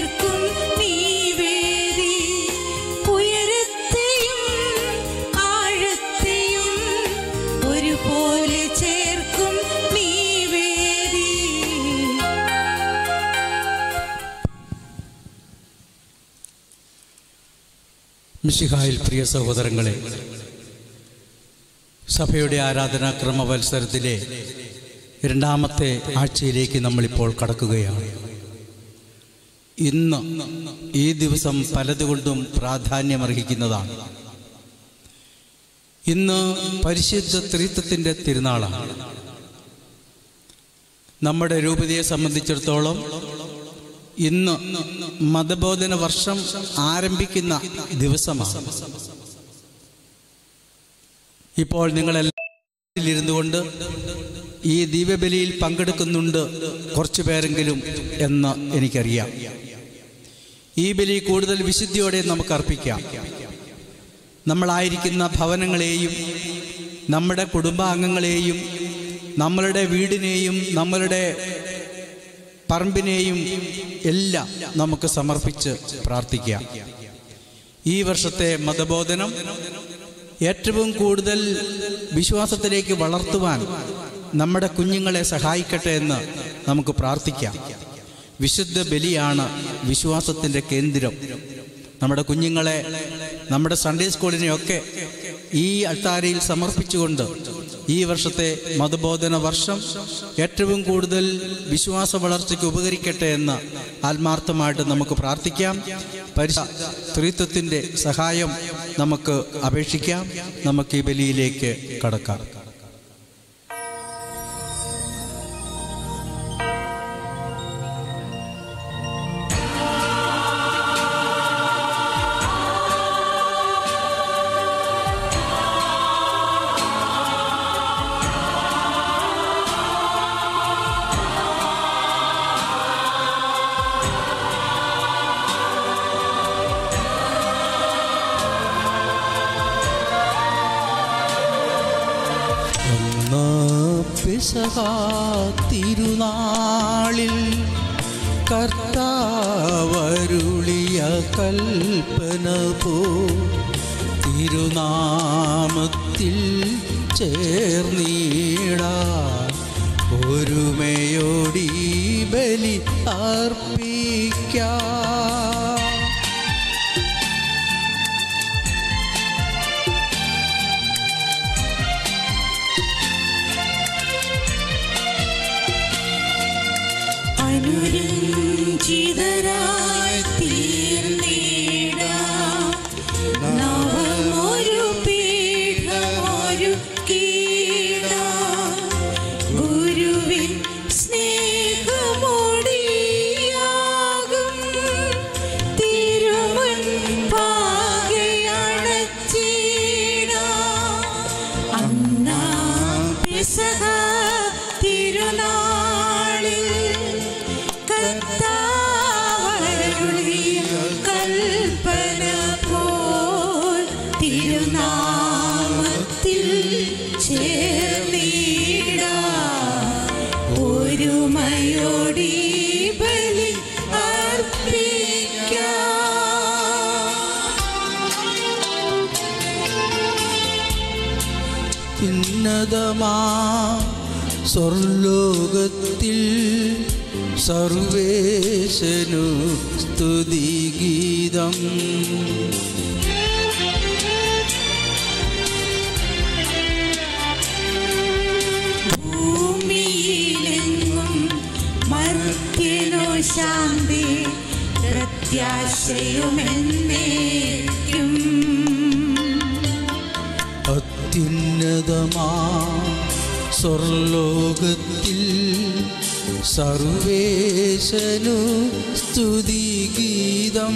ചേർക്കും നീ വേദി ഉയരത്തെയും ആഴത്തെയും ഒരുപോലെ ചേർക്കും നീ വേദി മിശിഹായിൽ പ്രിയ സഹോദരങ്ങളെ സഭയുടെ ആരാധനാക്രമ മത്സരത്തിലെ രണ്ടാമത്തെ ആഴ്ചയിലേക്ക് നമ്മളിപ്പോൾ കടക്കുകയാണ് ഇന്ന് ഈ ദിവസം പലതുകൊണ്ടും പ്രാധാന്യമർഹിക്കുന്നതാണ് ഇന്ന് പരിശുദ്ധ ത്രിത്വത്തിൻ്റെ തിരുനാളാണ് നമ്മുടെ രൂപതയെ സംബന്ധിച്ചിടത്തോളം ഇന്ന് മതബോധന വർഷം ആരംഭിക്കുന്ന ദിവസമാണ് ഇപ്പോൾ നിങ്ങളെല്ലാം ഇരുന്നു കൊണ്ട് ഈ ദീപബലിയിൽ പങ്കെടുക്കുന്നുണ്ട് കുറച്ചു പേരെങ്കിലും എന്ന് എനിക്കറിയാം ഈ ബലി കൂടുതൽ വിശുദ്ധിയോടെ നമുക്ക് അർപ്പിക്കാം നമ്മളായിരിക്കുന്ന ഭവനങ്ങളെയും നമ്മുടെ കുടുംബാംഗങ്ങളെയും നമ്മളുടെ വീടിനെയും നമ്മളുടെ പറമ്പിനെയും എല്ലാം നമുക്ക് സമർപ്പിച്ച് പ്രാർത്ഥിക്കാം ഈ വർഷത്തെ മതബോധനം ഏറ്റവും കൂടുതൽ വിശ്വാസത്തിലേക്ക് വളർത്തുവാൻ നമ്മുടെ കുഞ്ഞുങ്ങളെ സഹായിക്കട്ടെ എന്ന് നമുക്ക് പ്രാർത്ഥിക്കാം വിശുദ്ധ ബലിയാണ് വിശ്വാസത്തിൻ്റെ കേന്ദ്രം നമ്മുടെ കുഞ്ഞുങ്ങളെ നമ്മുടെ സൺഡേ സ്കൂളിനെയൊക്കെ ഈ അൾത്താരയിൽ സമർപ്പിച്ചുകൊണ്ട് ഈ വർഷത്തെ മതബോധന വർഷം ഏറ്റവും കൂടുതൽ വിശ്വാസ വളർച്ചയ്ക്ക് ഉപകരിക്കട്ടെ എന്ന് ആത്മാർത്ഥമായിട്ട് നമുക്ക് പ്രാർത്ഥിക്കാം പരിശ ത്രിത്വത്തിൻ്റെ സഹായം നമുക്ക് അപേക്ഷിക്കാം നമുക്ക് ഈ ബലിയിലേക്ക് കടക്കാം ഒന്ന് പിസഹ തിരുനാളിൽ കർത്താവരുളിയ കൽപ്പന പോ തിരുനാമത്തിൽ ചേർന്നീടാ ഒരുമയോടി ബലി അർപ്പിക്കാം അനുരഞ്ജിതരായി തീർന്നിടാം നവമൊരു പീഠമൊരു കീടാം ഗുരുവിൻ സ്നേഹമൊടിയാകും തിരുമുൻപാകെയണച്ചിടാം അന്നാ പെസഹ തിരുനാളിൽ കർത്താവരുളിയ കൽപ്പന പോൽ തിരുനാമത്തിൽ ചേർന്നിടാ ഒരുമയോടി ബലി അർപ്പിക്കാം ഉന്നതമാ സ്വർലോകത്തിൽ സർവേശനു സ്തുതിഗീതം ഭൂമിയിലെങ്ങും മർത്യനോ ശാന്തി പ്രത്യാശയുമെന്നേക്കും അത്യുന്നതമാ സ്വർലോകത്തിൽ സർവേശനു സ്തുതിഗീതം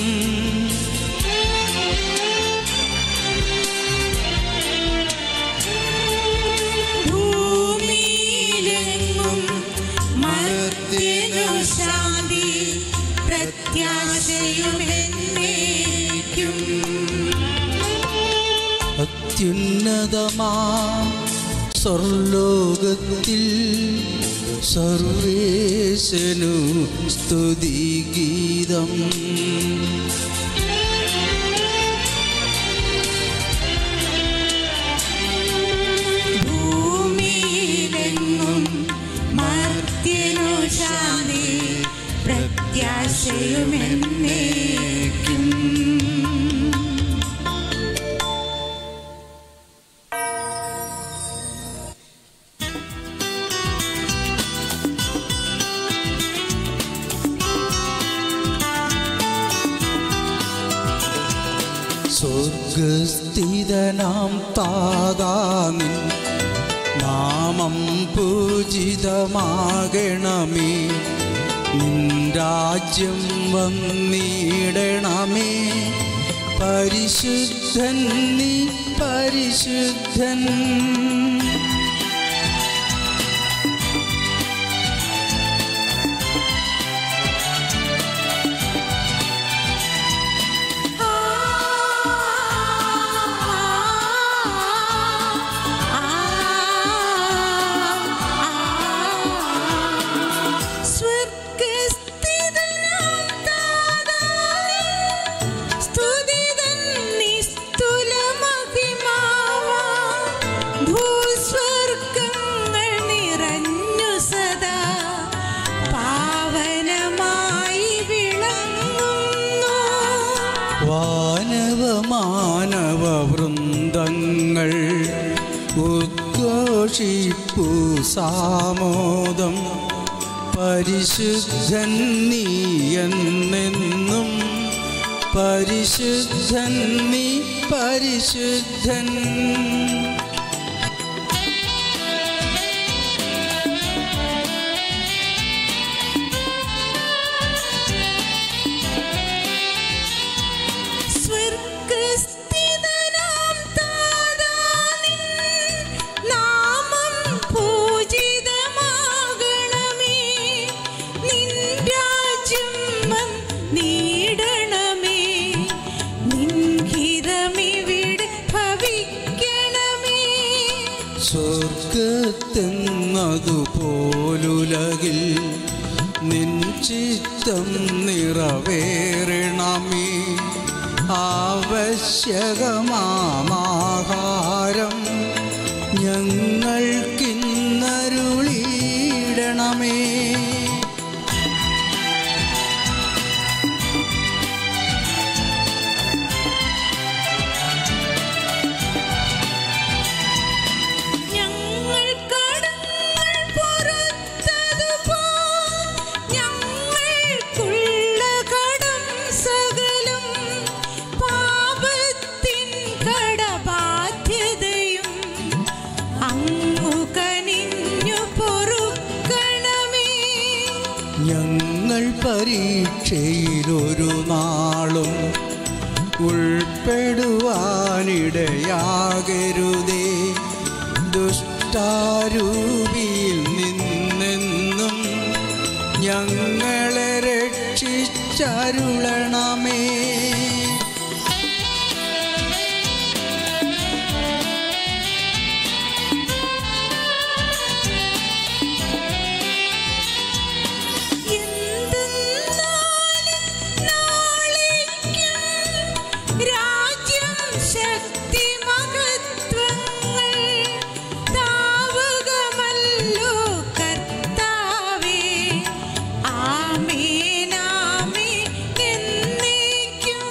ഭൂമിയിലെങ്ങും മർത്യനോ ശാന്തി പ്രത്യാശയുമെന്നേക്കും അത്യുന്നതമാ സ്വർലോകത്തിൽ സർവേശനു സ്തുതിഗീതം ഭൂമിയിലെങ്ങും മർത്യനു ശാന്തി പ്രത്യാശയുമെന്നേക്കും സ്വർഗസ്ഥിതനാം താതാമിൻ നാമം പൂജിതമാകണമേ നിൻ രാജ്യം വന്നിടണമേ പരിശുദ്ധൻ നീ പരിശുദ്ധൻ സ്വർഗസ്ഥിതനാം താതാവേ, സ്തുതിതൻ നിസ്തുലമഹിമാവാം. ഭൂസ്വർഗങ്ങൾ നിറഞ്ഞു സദാ പാവനമായി വിളങ്ങുന്നു വാനവ മാനവ വൃന്ദങ്ങൾ ഉദ്ഘോഷിപ്പു സാമോദം പരിശുദ്ധൻ നീ എന്നെന്നും പരിശുദ്ധൻ നീ പരിശുദ്ധൻ സ്വർഗസ്ഥിതനാം താതാനിൻ നാമം പൂജിതമാകണമേ നിൻ രാജ്യം വന്നിടണമേ നിൻ ഹിതമിവിടെ ഭവിക്കണമേ സ്വർഗത്തെന്നതുപോലുലകിൽ നിൻ ചിത്തം നിറവേറണമേ ആവശ്യകമാഹാരം ഞങ്ങൾക്കിന്നരുളിയിടണമേ ഞങ്ങൾ കടങ്ങൾ പൊറുത്തതുപോൽ ഞങ്ങൾക്കുള്ള കടം സകലും പാപത്തിൻ കടബാധ്യതയും അങ്ങു കനിഞ്ഞു പൊറുക്കണമേ ഞങ്ങൾ പരീക്ഷയിലൊരു നാളും ഉൾപ്പെടുവാനിടയാകരുതേ ദുഷ്ടാരൂപിയിൽ നിന്നെന്നും ഞങ്ങളെ രക്ഷിച്ചരുളണമേ എന്തെന്നാലും നാളേക്കും രാജ്യം ശക്തി മഹത്വങ്ങൾ താവകമല്ലോ കർത്താവേ ആമേനാമേ എന്നേക്കും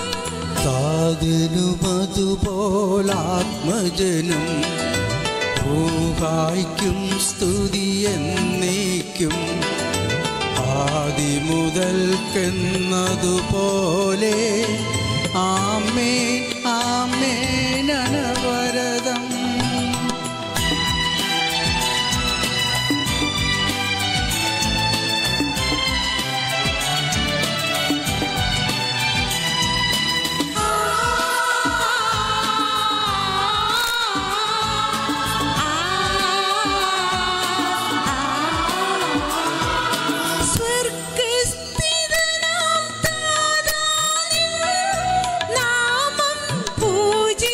താതിനുമതുപോലാത്മജനും ഭൂകായ്ക്കും സ്തുതി എന്നേക്കും ആദിമുതൽക്കെന്നതുപോലെ ആമേ ആമേനവരതം സ്വർഗസ്ഥിതനാം താതാവിൻ നാമം പൂജിതമാകണമേ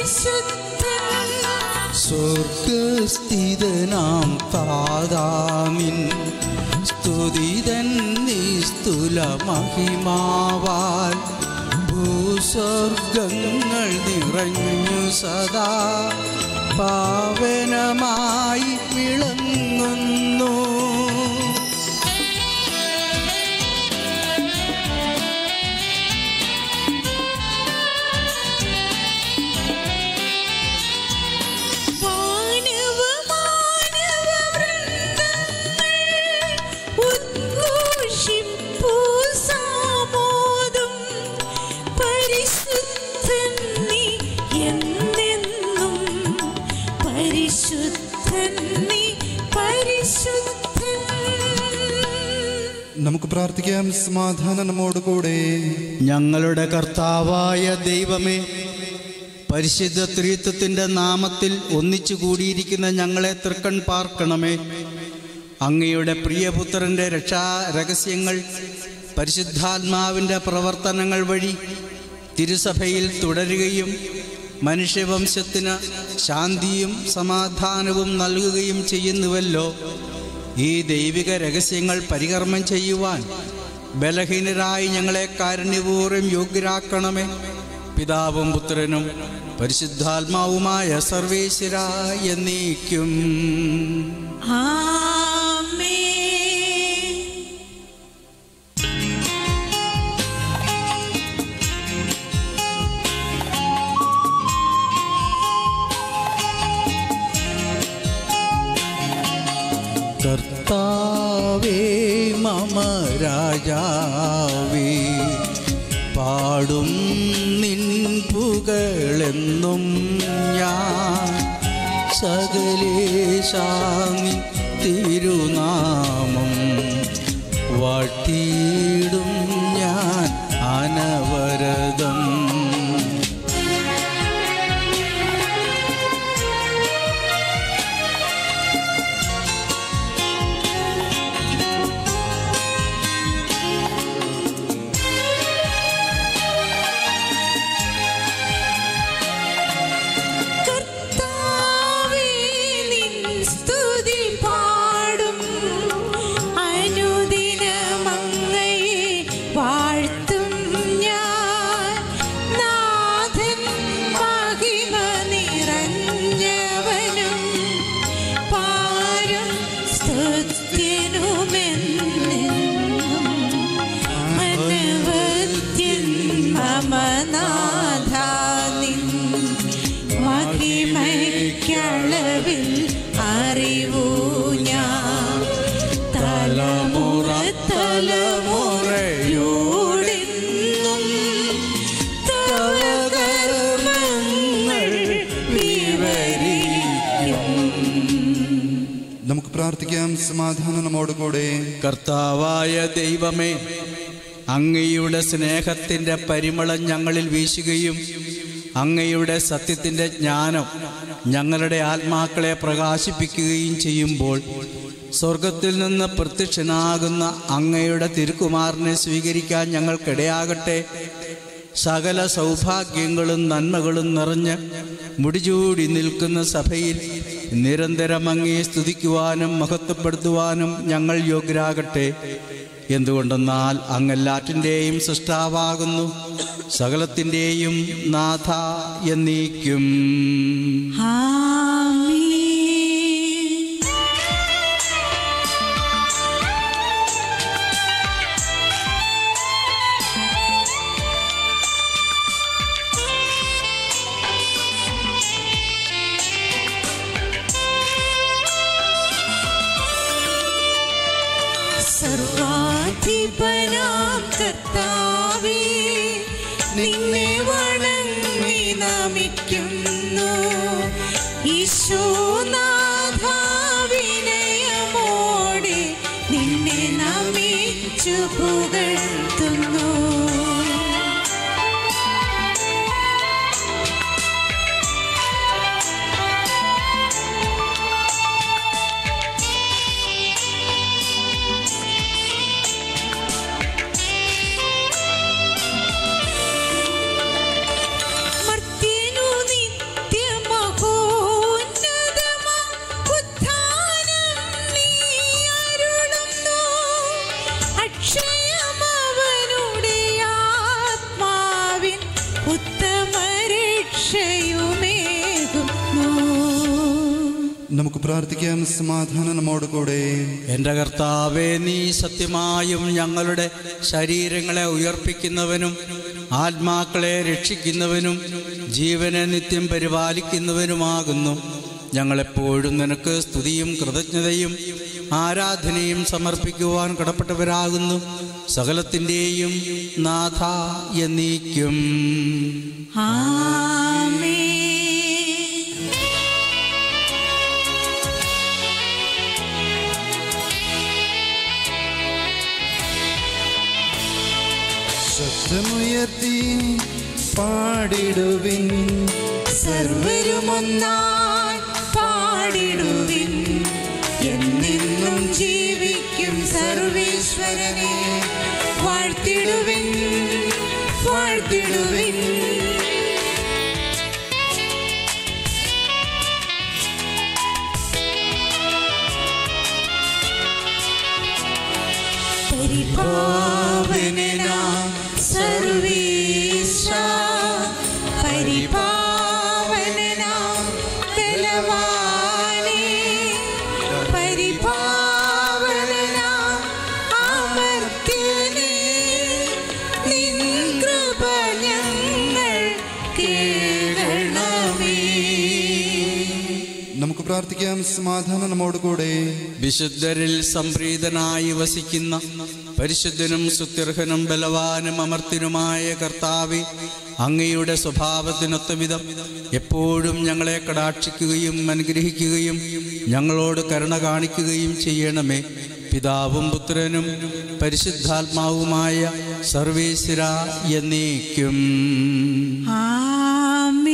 പരിശുദ്ധൻ സ്വർഗസ്ഥിതനാം താതാമിൻ സ്തുതിതൻ നിസ്തുല മഹിമാവാൽ ഭൂസ്വർഗങ്ങൾ നിറഞ്ഞു സദാ പാവനമായി വിളങ്ങുന്നു വാനവ മാനവ വൃന്ദങ്ങൾ ഉദ്ഘോഷിപ്പൂ സാമോദം. പരിശുദ്ധൻ നീ എന്നെന്നും. പരിശുദ്ധൻ നീ പരിശുദ്ധൻ നമുക്ക് പ്രാർത്ഥിക്കാം സമാധാനം നമ്മോട് കൂടെ ഞങ്ങളുടെ കർത്താവായ ദൈവമേ പരിശുദ്ധ ത്രിത്വത്തിൻ്റെ നാമത്തിൽ ഒന്നിച്ചു കൂടിയിരിക്കുന്ന ഞങ്ങളെ തൃക്കൺ പാർക്കണമേ അങ്ങയുടെ പ്രിയപുത്രൻ്റെ രക്ഷാ രഹസ്യങ്ങൾ പരിശുദ്ധാത്മാവിൻ്റെ പ്രവർത്തനങ്ങൾ വഴി തിരുസഭയിൽ തുടരുകയും മനുഷ്യവംശത്തിന് ശാന്തിയും സമാധാനവും നൽകുകയും ചെയ്യുന്നുവല്ലോ ഈ ദൈവിക രഹസ്യങ്ങൾ പരികർമ്മം ചെയ്യുവാൻ ബലഹീനരായി ഞങ്ങളെ കാരുണ്യപൂർവ്വം യോഗ്യരാക്കണമേ പിതാവും പുത്രനും പരിശുദ്ധാത്മാവുമായ സർവേശ്വര എന്നേക്കും ആമേൻ കർത്താവേ മമ രാജാവേ പാടും നിൻ പുകളെന്നും ഞാൻ സകലേശാമി തിരുനാമം വാട്ടിയിടും ഞാൻ അനവരതം കർത്താവേ നിൻ സ്തുതി പാടും അനുദിനം അങ്ങയെ വാഴ്ത്തും ഞാൻ നാഥൻ മഹിമ നിറഞ്ഞവനും പാരും സ്തുത്യനുമെന്നും അനവദ്യൻ മമനാഥ നിൻ മഹിമയ്ക്കളവിൽ അറിവൂ ഞാൻ തലമുറ തലമുറയോടെന്നും തവ കർമ്മങ്ങൾ വിവരിക്കും നമുക്ക് പ്രാർത്ഥിക്കാം സമാധാനം നമ്മോട് കൂടെ കർത്താവായ ദൈവമേ അങ്ങയുടെ സ്നേഹത്തിൻ്റെ പരിമളം ഞങ്ങളിൽ വീശുകയും അങ്ങയുടെ സത്യത്തിൻ്റെ ജ്ഞാനം ഞങ്ങളുടെ ആത്മാക്കളെ പ്രകാശിപ്പിക്കുകയും ചെയ്യുമ്പോൾ സ്വർഗത്തിൽ നിന്ന് പ്രത്യക്ഷനാകുന്ന അങ്ങയുടെ തിരുക്കുമാരനെ സ്വീകരിക്കാൻ ഞങ്ങൾക്കിടയാകട്ടെ സകല സൗഭാഗ്യങ്ങളും നന്മകളും നിറഞ്ഞ് മുടിചൂടി നിൽക്കുന്ന സഭയിൽ നിരന്തരം അങ്ങയെ സ്തുതിക്കുവാനും മഹത്വപ്പെടുത്തുവാനും ഞങ്ങൾ യോഗ്യരാകട്ടെ എന്തുകൊണ്ടെന്നാൽ അങ്ങെല്ലാറ്റിൻ്റെയും സൃഷ്ടാവാകുന്നു സകലത്തിൻ്റെയും നാഥ എന്നീക്കും ആമേൻ സർവാധിപനാം കർത്താവേ നിന്നെ വണങ്ങി നമിക്കുന്നു ഈശോനാഥാവിനയമോടെ നിന്നെ നമിച്ചു പുകഴ്ത്തുന്നു മർത്യനു നിത്യ നമുക്ക് പ്രാർത്ഥിക്കാം സമാധാനം നമ്മോട് കൂടെ എൻ്റെ കർത്താവെ നീ സത്യമായും ഞങ്ങളുടെ ശരീരങ്ങളെ ഉയർപ്പിക്കുന്നവനും ആത്മാക്കളെ രക്ഷിക്കുന്നവനും ജീവനെ നിത്യം പരിപാലിക്കുന്നവനുമാകുന്നു ഞങ്ങളെപ്പോഴും നിനക്ക് സ്തുതിയും കൃതജ്ഞതയും ആരാധനയും സമർപ്പിക്കുവാൻ കടപ്പെട്ടവരാകുന്നു സകലത്തിൻ്റെയും നാഥ എന്നീക്കും ആമേൻ ശബ്ദമുയർത്തി പാടിടുവിൻ സർവരുമൊന്നായി പാടിടുവിൻ എന്നെന്നും ജീവിക്കും സർവേശ്വരനെ വാഴ്ത്തിടുവിൻ വാഴ്ത്തിടുവിൻ പരിപാവനനാം സർവേശ പരിപാവനനാം ബലവാനേ പരിപാവനനാം അമർത്യനേ നിൻ കൃപ ഞങ്ങൾ കേൾക്കണമേ നമുക്ക് പ്രാർത്ഥിക്കാം സമാധാനം നമ്മോട് കൂടെ വിശുദ്ധരിൽ സംപ്രീതനായി വസിക്കുന്ന പരിശുദ്ധനും സുത്യർഹനും ബലവാനും അമർത്തിനുമായ കർത്താവെ അങ്ങയുടെ സ്വഭാവത്തിനൊത്ത വിധം എപ്പോഴും ഞങ്ങളെ കടാക്ഷിക്കുകയും അനുഗ്രഹിക്കുകയും ഞങ്ങളോട് കരുണ കാണിക്കുകയും ചെയ്യണമേ പിതാവും പുത്രനും പരിശുദ്ധാത്മാവുമായ സർവേശ്വര എന്നേക്കും ആമേൻ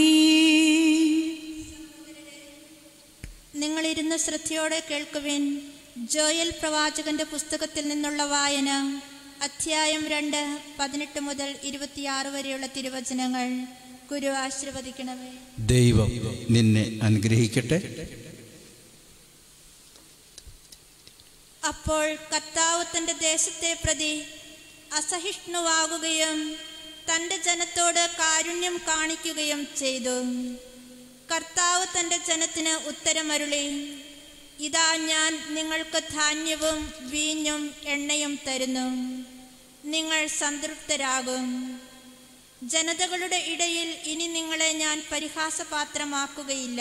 നിങ്ങളിരുന്ന് ശ്രദ്ധയോടെ കേൾക്കുവിൻ ജോയൽ പ്രവാചകന്റെ പുസ്തകത്തിൽ നിന്നുള്ള വായന അധ്യായം രണ്ട് പതിനെട്ട് മുതൽ ഇരുപത്തിയാറ് വരെയുള്ള തിരുവചനങ്ങൾ ഗുരു ആശീർവദിക്കണമേ ദൈവം നിന്നെ അനുഗ്രഹിക്കട്ടെ അപ്പോൾ കർത്താവ് തന്റെ ദേശത്തെ പ്രതി അസഹിഷ്ണുവാകുകയും തന്റെ ജനത്തോട് കാരുണ്യം കാണിക്കുകയും ചെയ്തു കർത്താവ് തന്റെ ജനത്തിന് ഉത്തരമരുളി ഇതാ ഞാൻ നിങ്ങൾക്ക് ധാന്യവും വീഞ്ഞും എണ്ണയും തരുന്നു നിങ്ങൾ സംതൃപ്തരാകും ജനതകളുടെ ഇടയിൽ ഇനി നിങ്ങളെ ഞാൻ പരിഹാസപാത്രമാക്കുകയില്ല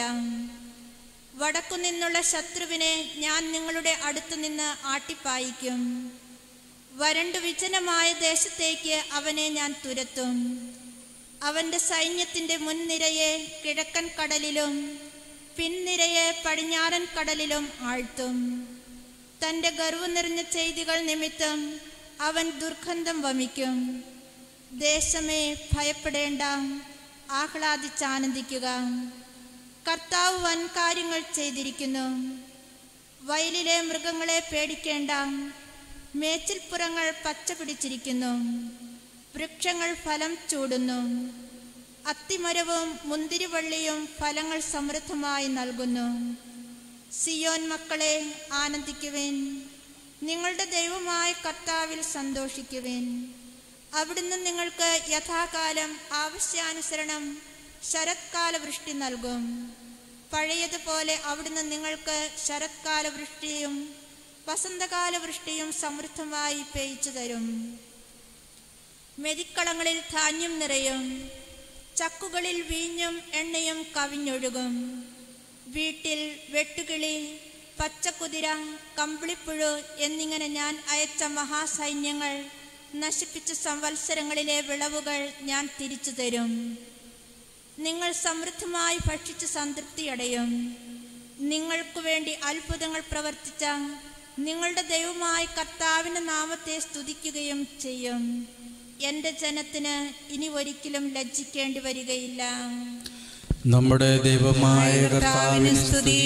വടക്കു നിന്നുള്ള ശത്രുവിനെ ഞാൻ നിങ്ങളുടെ അടുത്തു നിന്ന് ആട്ടിപ്പായിക്കും വരണ്ടു വിജനമായ ദേശത്തേക്ക് അവനെ ഞാൻ തുരത്തും അവന്റെ സൈന്യത്തിന്റെ മുൻനിരയെ കിഴക്കൻ കടലിലും പിൻനിരയെ പടിഞ്ഞാറൻ കടലിലും ആഴ്ത്തും തന്റെ ഗർവ് നിറഞ്ഞ ചെയ്തികൾ നിമിത്തം അവൻ ദുർഗന്ധം വമിക്കും ദേശമേ ഭയപ്പെടേണ്ട ആഹ്ലാദിച്ചാനന്ദിക്കുക കർത്താവ് വൻ കാര്യങ്ങൾ ചെയ്തിരിക്കുന്നു വയലിലെ മൃഗങ്ങളെ പേടിക്കേണ്ട മേച്ചിൽപ്പുറങ്ങൾ പച്ച പിടിച്ചിരിക്കുന്നു വൃക്ഷങ്ങൾ ഫലം ചൂടുന്നു അത്തിമരവും മുന്തിരിവള്ളിയും ഫലങ്ങൾ സമൃദ്ധമായി നൽകുന്നു സിയോൻ മക്കളെ ആനന്ദിക്കുവേൻ നിങ്ങളുടെ ദൈവമായ കർത്താവിൽ സന്തോഷിക്കുവേൻ അവിടുന്ന് നിങ്ങൾക്ക് യഥാകാലം ആവശ്യാനുസരണം ശരത്കാല വൃഷ്ടി നൽകും പഴയതുപോലെ അവിടുന്ന് നിങ്ങൾക്ക് ശരത്കാല വൃഷ്ടിയും വസന്തകാല വൃഷ്ടിയും സമൃദ്ധമായി പെയ്ച്ചു തരും മെതിക്കളങ്ങളിൽ ധാന്യം നിറയും ചക്കുകളിൽ വീഞ്ഞും എണ്ണയും കവിഞ്ഞൊഴുകും വീട്ടിൽ വെട്ടുകിളി പച്ചക്കുതിര കമ്പിളിപ്പുഴു എന്നിങ്ങനെ ഞാൻ അയച്ച മഹാസൈന്യങ്ങൾ നശിപ്പിച്ച സംവത്സരങ്ങളിലെ വിളവുകൾ ഞാൻ തിരിച്ചു തരും നിങ്ങൾ സമൃദ്ധമായി ഭക്ഷിച്ച് സംതൃപ്തിയടയും നിങ്ങൾക്കു വേണ്ടി അത്ഭുതങ്ങൾ പ്രവർത്തിച്ച നിങ്ങളുടെ ദൈവമായ കർത്താവിൻ്റെ നാമത്തെ സ്തുതിക്കുകയും ചെയ്യും എൻ്റെ ജനത്തിന് ഇനി ഒരിക്കലും ലജ്ജിക്കേണ്ടി വരികയില്ല നമ്മുടെ ദൈവമായ കർത്താവിന് കർത്താവിന് സ്തുതി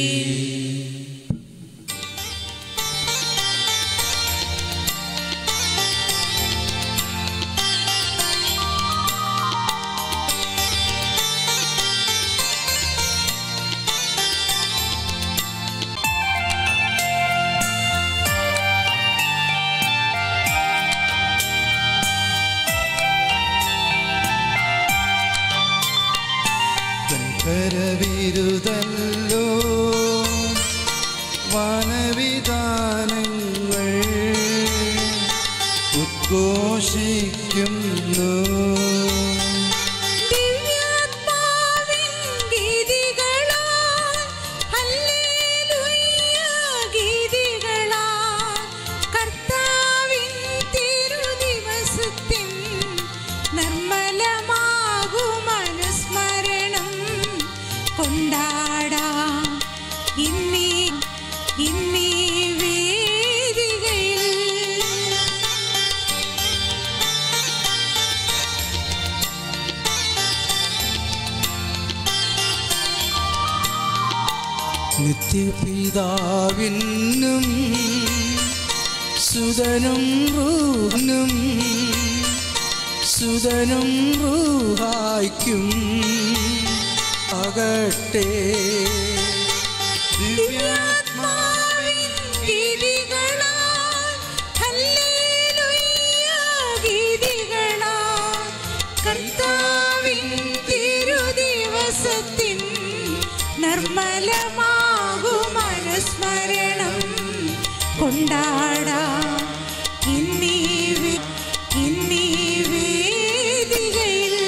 കരവിരുതല്ലോ വനവിധാനങ്ങൾ ഉദ്ഘോഷിക്കുന്നു ദിവ്യാത്മാവിൻ ഗീതികളാൽ ഹല്ലേലൂയ ഗീതികളാൽ കർത്താവിൻ തിരുദിവസത്തിൻ നിർമ്മലമാകും അനുസ്മരണം കൊണ്ടാടാം ഇന്നീ ഇന്നീ വേദികയിൽ നിത്യപിതാവിനും സുതനും റൂഹനും സുതനും റൂഹായ്ക്കും ആകട്ടെ ദിവ്യാത്മാവിൻ ഗീതികളാൽ ഹല്ലേലൂയ ഗീതികളാൽ കർത്താവിൻ തിരുദിവസത്തിൻ നിർമ്മലമാകും അനുസ്മരണം കൊണ്ടാടാം ഇന്നീ വേ- ഇന്നീ വേദികയിൽ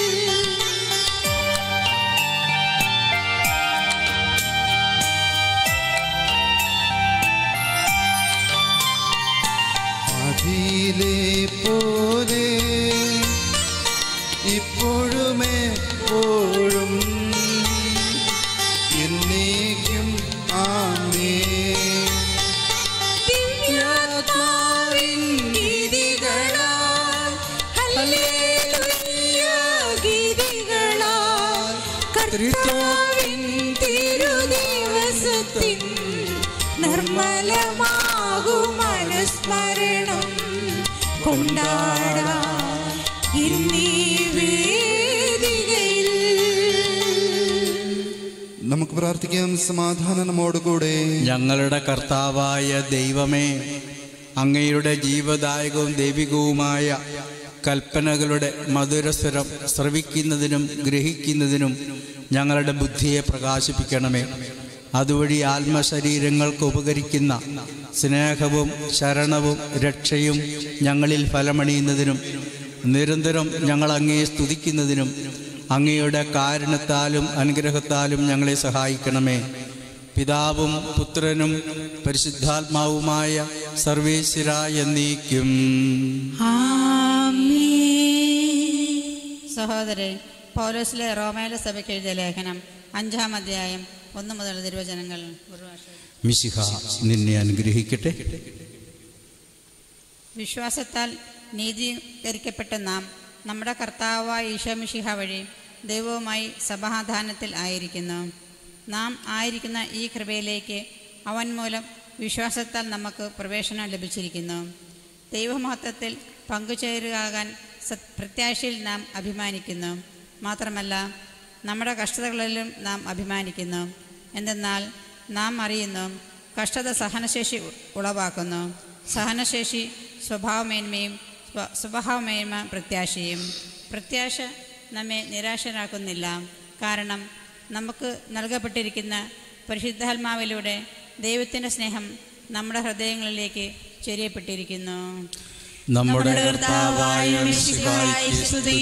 അതിലെ പോലെ ഇപ്പോഴും എപ്പോഴും എന്നേക്കും ആമേ ദിവ്യാത്മാവിൻ ഗീതികളാൽ ഹല്ലേലൂയ ഗീതികളാൽ കർത്താവിൻ തിരുദിവസത്തിൻ നിർമ്മലമാകും അനുസ്മരണം കൊണ്ടാടാം ഇന്നീ വേദികയിൽ നമുക്ക് പ്രാർത്ഥിക്കാം സമാധാനം നമ്മോടുകൂടെ ഞങ്ങളുടെ കർത്താവായ ദൈവമേ അങ്ങയുടെ ജീവദായകവും ദൈവികവുമായ കൽപ്പനകളുടെ മധുരസ്വരം ശ്രവിക്കുന്നതിനും ഗ്രഹിക്കുന്നതിനും ഞങ്ങളുടെ ബുദ്ധിയെ പ്രകാശിപ്പിക്കണമേ അതുവഴി ആത്മശരീരങ്ങൾക്ക് ഉപകരിക്കുന്ന സ്നേഹവും ശരണവും രക്ഷയും ഞങ്ങളിൽ ഫലമണിയുന്നതിനും നിരന്തരം ഞങ്ങൾ അങ്ങയെ സ്തുതിക്കുന്നതിനും അങ്ങയുടെ കാരണത്താലും അനുഗ്രഹത്താലും ഞങ്ങളെ സഹായിക്കണമേ പിതാവും പുത്രനും പരിശുദ്ധാത്മാവുമായ സർവേശ്വര എന്നീക്കും സഹോദരെ പൗലോസിലെ റോമയിലെ സഭയ്ക്ക് എഴുതിയ ലേഖനം അഞ്ചാം അധ്യായം ഒന്ന് മുതൽ തിരുവചനങ്ങൾ ഒരു ഭാഷ മിശിഹ നിന്നെ അനുഗ്രഹിക്കട്ടെ വിശ്വാസത്താൽ നീതീകരിക്കപ്പെട്ട നാം നമ്മുടെ കർത്താവായ ഈശോമിഷിഹ വഴി ദൈവവുമായി സമാധാനത്തിൽ ആയിരിക്കുന്നു നാം ആയിരിക്കുന്ന ഈ കൃപയിലേക്ക് അവൻ മൂലം വിശ്വാസത്താൽ നമുക്ക് പ്രവേശനം ലഭിച്ചിരിക്കുന്നു ദൈവമഹത്വത്തിൽ പങ്കുചേരുകാകാൻ സത് പ്രത്യാശയിൽ നാം അഭിമാനിക്കുന്നു മാത്രമല്ല നമ്മുടെ കഷ്ടതകളിലും നാം അഭിമാനിക്കുന്നു എന്തെന്നാൽ നാം അറിയുന്നു കഷ്ടത സഹനശേഷി ഉളവാക്കുന്നു സഹനശേഷി സ്വഭാവമേന്മയും സ്വ- സ്വഭാവമേന്മ പ്രത്യാശയും പ്രത്യാശ നമ്മെ നിരാശരാക്കുന്നില്ല കാരണം നമുക്ക് നൽകപ്പെട്ടിരിക്കുന്ന പരിശുദ്ധാത്മാവിലൂടെ ദൈവത്തിൻ്റെ സ്നേഹം നമ്മുടെ ഹൃദയങ്ങളിലേക്ക് ചൊരിയപ്പെട്ടിരിക്കുന്നു നമ്മുടെ കർത്താവായ മിശിഹായ്ക്ക് സ്തുതി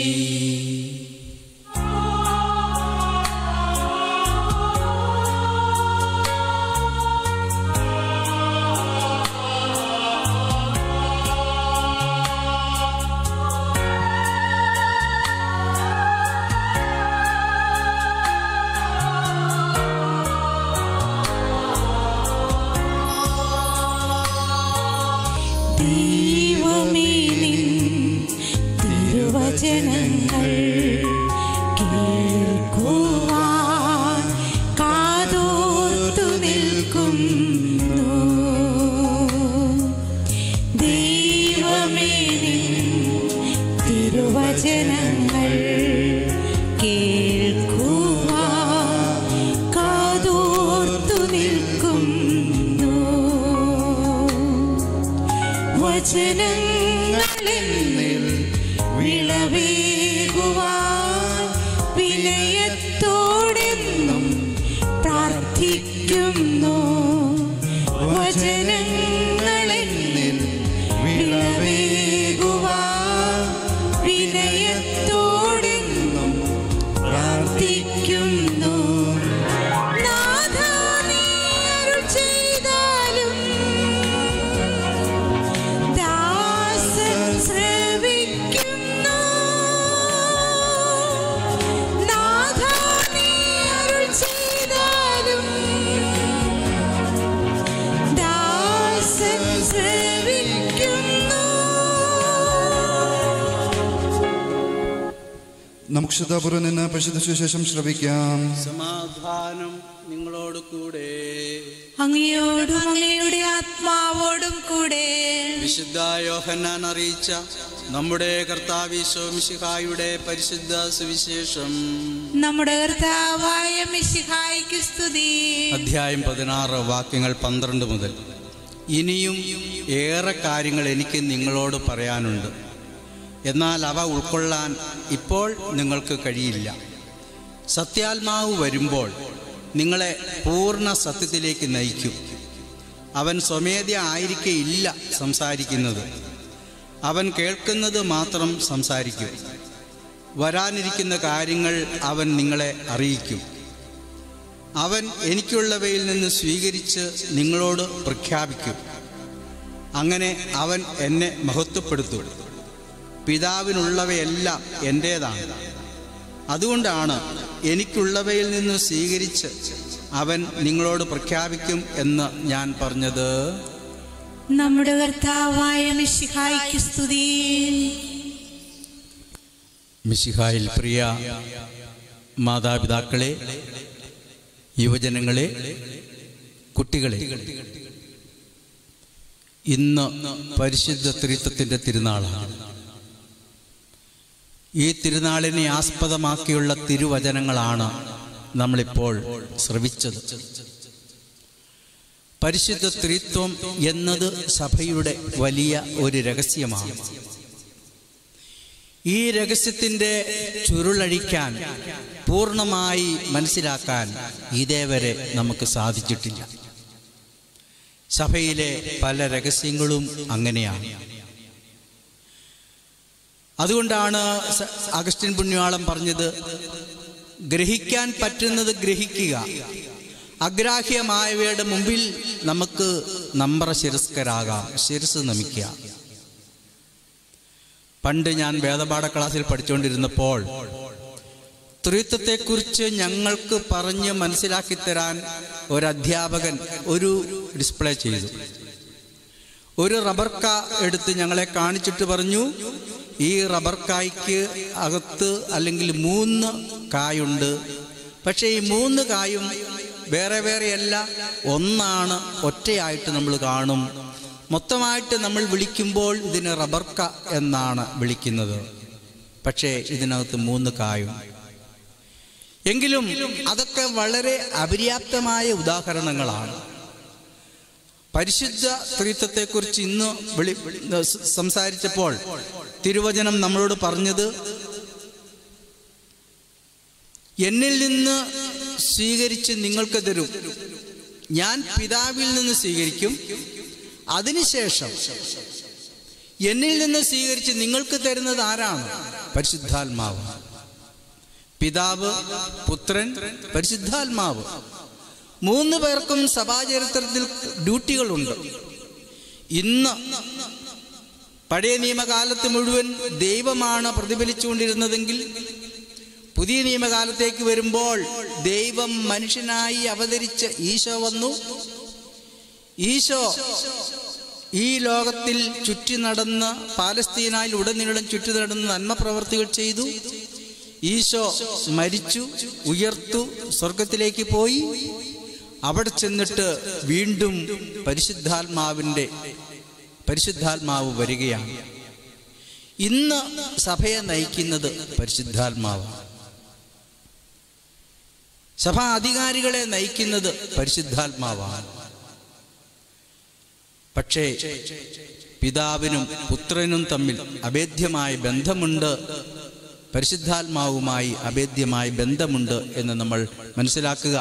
ദൈവമേ നിൻ തിരുവചനങ്ങൾ കേൾക്കുവാൻ കാതോർത്തു നിൽക്കുന്നു ദൈവമേ നിൻ തിരുവചനങ്ങൾ കേൾക്കുവാൻ കാതോർത്തു നിൽക്കുന്നു വചനങ്ങളിൽ വിളവേകുവാൻ വിനയത്തോടെന്നും പ്രാർത്ഥിക്കുന്നു ശ്രവിക്കുന്നു നാഥാ നീ അരുൾ ചെയ്താലും ദാസൻ ശ്രവിക്കുന്നു നാഥാ നീ അരുൾ ചെയ്താലും ദാസൻ ശ്രവിക്കുന്നു നമുക്ക് ശ്രദ്ധാപൂർവ്വം നിന്ന് പരിശുദ്ധ സുവിശേഷം ശ്രവിക്കാം സമാധാനം നിങ്ങളോട് കൂടെ അങ്ങയോടും അങ്ങയുടെ ആത്മാവോടും കൂടെ വിശുദ്ധ യോഹന്നാൻ അറിയിച്ച നമ്മുടെ കർത്താവിശോ മിശിഹായുടെ പരിശുദ്ധ സുവിശേഷം നമ്മുടെ കർത്താവായ മിശിഹായിക്ക് സ്തുതി അധ്യായം പതിനാറ് വാക്യങ്ങൾ പന്ത്രണ്ട് മുതൽ ഇനിയും ഏറെ കാര്യങ്ങൾ എനിക്ക് നിങ്ങളോട് പറയാനുണ്ട് എന്നാൽ അവ ഉൾക്കൊള്ളാൻ ഇപ്പോൾ നിങ്ങൾക്ക് കഴിയില്ല സത്യാത്മാവ് വരുമ്പോൾ നിങ്ങളെ പൂർണ്ണ സത്യത്തിലേക്ക് നയിക്കും അവൻ സ്വമേധ ആയിരിക്കയില്ല സംസാരിക്കുന്നത് അവൻ കേൾക്കുന്നത് മാത്രം സംസാരിക്കും വരാനിരിക്കുന്ന കാര്യങ്ങൾ അവൻ നിങ്ങളെ അറിയിക്കും അവൻ എനിക്കുള്ളവയിൽ നിന്ന് സ്വീകരിച്ച് നിങ്ങളോട് പ്രഖ്യാപിക്കും അങ്ങനെ അവൻ എന്നെ മഹത്വപ്പെടുത്തും പിതാവിനുള്ളവയെല്ലാം എൻ്റേതാണ് അതുകൊണ്ടാണ് എനിക്കുള്ളവയിൽ നിന്ന് സ്വീകരിച്ച് അവൻ നിങ്ങളോട് പ്രഖ്യാപിക്കും എന്ന് ഞാൻ പറഞ്ഞത് നമ്മുടെ കർത്താവായ മിശിഹായിക്ക് സ്തുതി മിശിഹായിൽ പ്രിയ മാതാപിതാക്കളെ യുവജനങ്ങളെ കുട്ടികളെ ഇന്ന് പരിശുദ്ധ ത്രിത്വത്തിൻ്റെ തിരുനാളാണ് ഈ തിരുനാളിനെ ആസ്പദമാക്കിയുള്ള തിരുവചനങ്ങളാണ് നമ്മളിപ്പോൾ ശ്രവിച്ചത് പരിശുദ്ധ ത്രിത്വം എന്നത് സഭയുടെ വലിയ ഒരു രഹസ്യമാണ് ഈ രഹസ്യത്തിൻ്റെ ചുരുളഴിക്കാൻ പൂർണ്ണമായി മനസ്സിലാക്കാൻ ഇതേവരെ നമുക്ക് സാധിച്ചിട്ടില്ല സഭയിലെ പല രഹസ്യങ്ങളും അങ്ങനെയാണ് അതുകൊണ്ടാണ് സ- അഗസ്റ്റിൻ പുണ്യാളം പറഞ്ഞത് ഗ്രഹിക്കാൻ പറ്റുന്നത് ഗ്രഹിക്കുക അഗ്രാഹ്യമായവയുടെ മുമ്പിൽ നമുക്ക് നമ്ര ശിരസ്കരാകാം ശിരസ് നമിക്കുക പണ്ട് ഞാൻ വേദപാഠ ക്ലാസ്സിൽ പഠിച്ചുകൊണ്ടിരുന്നപ്പോൾ ത്രിത്വത്തെക്കുറിച്ച് ഞങ്ങൾക്ക് പറഞ്ഞ് മനസ്സിലാക്കി തരാൻ ഒരു അധ്യാപകൻ ഒരു ഡിസ്പ്ലേ ചെയ്തു ഒരു റബ്ബർ കാ എടുത്ത് ഞങ്ങളെ കാണിച്ചിട്ട് പറഞ്ഞു ഈ റബ്ബർ കായ്ക്ക് അകത്ത് അല്ലെങ്കിൽ മൂന്ന് കായുണ്ട് പക്ഷേ ഈ മൂന്ന് കായും വേറെ വേറെയല്ല ഒന്നാണ് ഒറ്റയായിട്ട് നമ്മൾ കാണും മൊത്തമായിട്ട് നമ്മൾ വിളിക്കുമ്പോൾ ഇതിന് റബ്ബർ ക എന്നാണ് വിളിക്കുന്നത് പക്ഷേ ഇതിനകത്ത് മൂന്ന് കായും എങ്കിലും അതൊക്കെ വളരെ അപര്യാപ്തമായ ഉദാഹരണങ്ങളാണ് പരിശുദ്ധ ത്രിത്വത്തെക്കുറിച്ച് ഇന്ന് വിളി സ് സംസാരിച്ചപ്പോൾ തിരുവചനം നമ്മളോട് പറഞ്ഞത് എന്നിൽ നിന്ന് സ്വീകരിച്ച് നിങ്ങൾക്ക് തരും ഞാൻ പിതാവിൽ നിന്ന് സ്വീകരിക്കും അതിനുശേഷം എന്നിൽ നിന്ന് സ്വീകരിച്ച് നിങ്ങൾക്ക് തരുന്നത് ആരാണ് പരിശുദ്ധാത്മാവ് പിതാവ് പുത്രൻ പരിശുദ്ധാത്മാവ് മൂന്ന് പേർക്കും സഭാചരിത്രത്തിൽ ഡ്യൂട്ടികളുണ്ട് ഇന്ന് പഴയ നിയമകാലത്ത് മുഴുവൻ ദൈവമാണ് പ്രതിഫലിച്ചുകൊണ്ടിരുന്നതെങ്കിൽ പുതിയ നിയമകാലത്തേക്ക് വരുമ്പോൾ ദൈവം മനുഷ്യനായി അവതരിച്ച ഈശോ വന്നു ഈശോ ഈ ലോകത്തിൽ ചുറ്റി നടന്ന് പാലസ്തീനായിൽ ഉടനീളം ചുറ്റി നടന്ന് നന്മ പ്രവർത്തികൾ ചെയ്തു ഈശോ മരിച്ചു ഉയർത്തു സ്വർഗത്തിലേക്ക് പോയി അവിടെ ചെന്നിട്ട് വീണ്ടും പരിശുദ്ധാത്മാവിൻ്റെ പരിശുദ്ധാത്മാവ് വരികയാണ് ഇന്ന് സഭയെ നയിക്കുന്നത് പരിശുദ്ധാത്മാവാണ് സഭാ അധികാരികളെ നയിക്കുന്നത് പരിശുദ്ധാത്മാവാണ് പക്ഷേ പിതാവിനും പുത്രനും തമ്മിൽ അഭേദ്യമായ ബന്ധമുണ്ട് പരിശുദ്ധാത്മാവുമായി അഭേദ്യമായ ബന്ധമുണ്ട് എന്ന് നമ്മൾ മനസ്സിലാക്കുക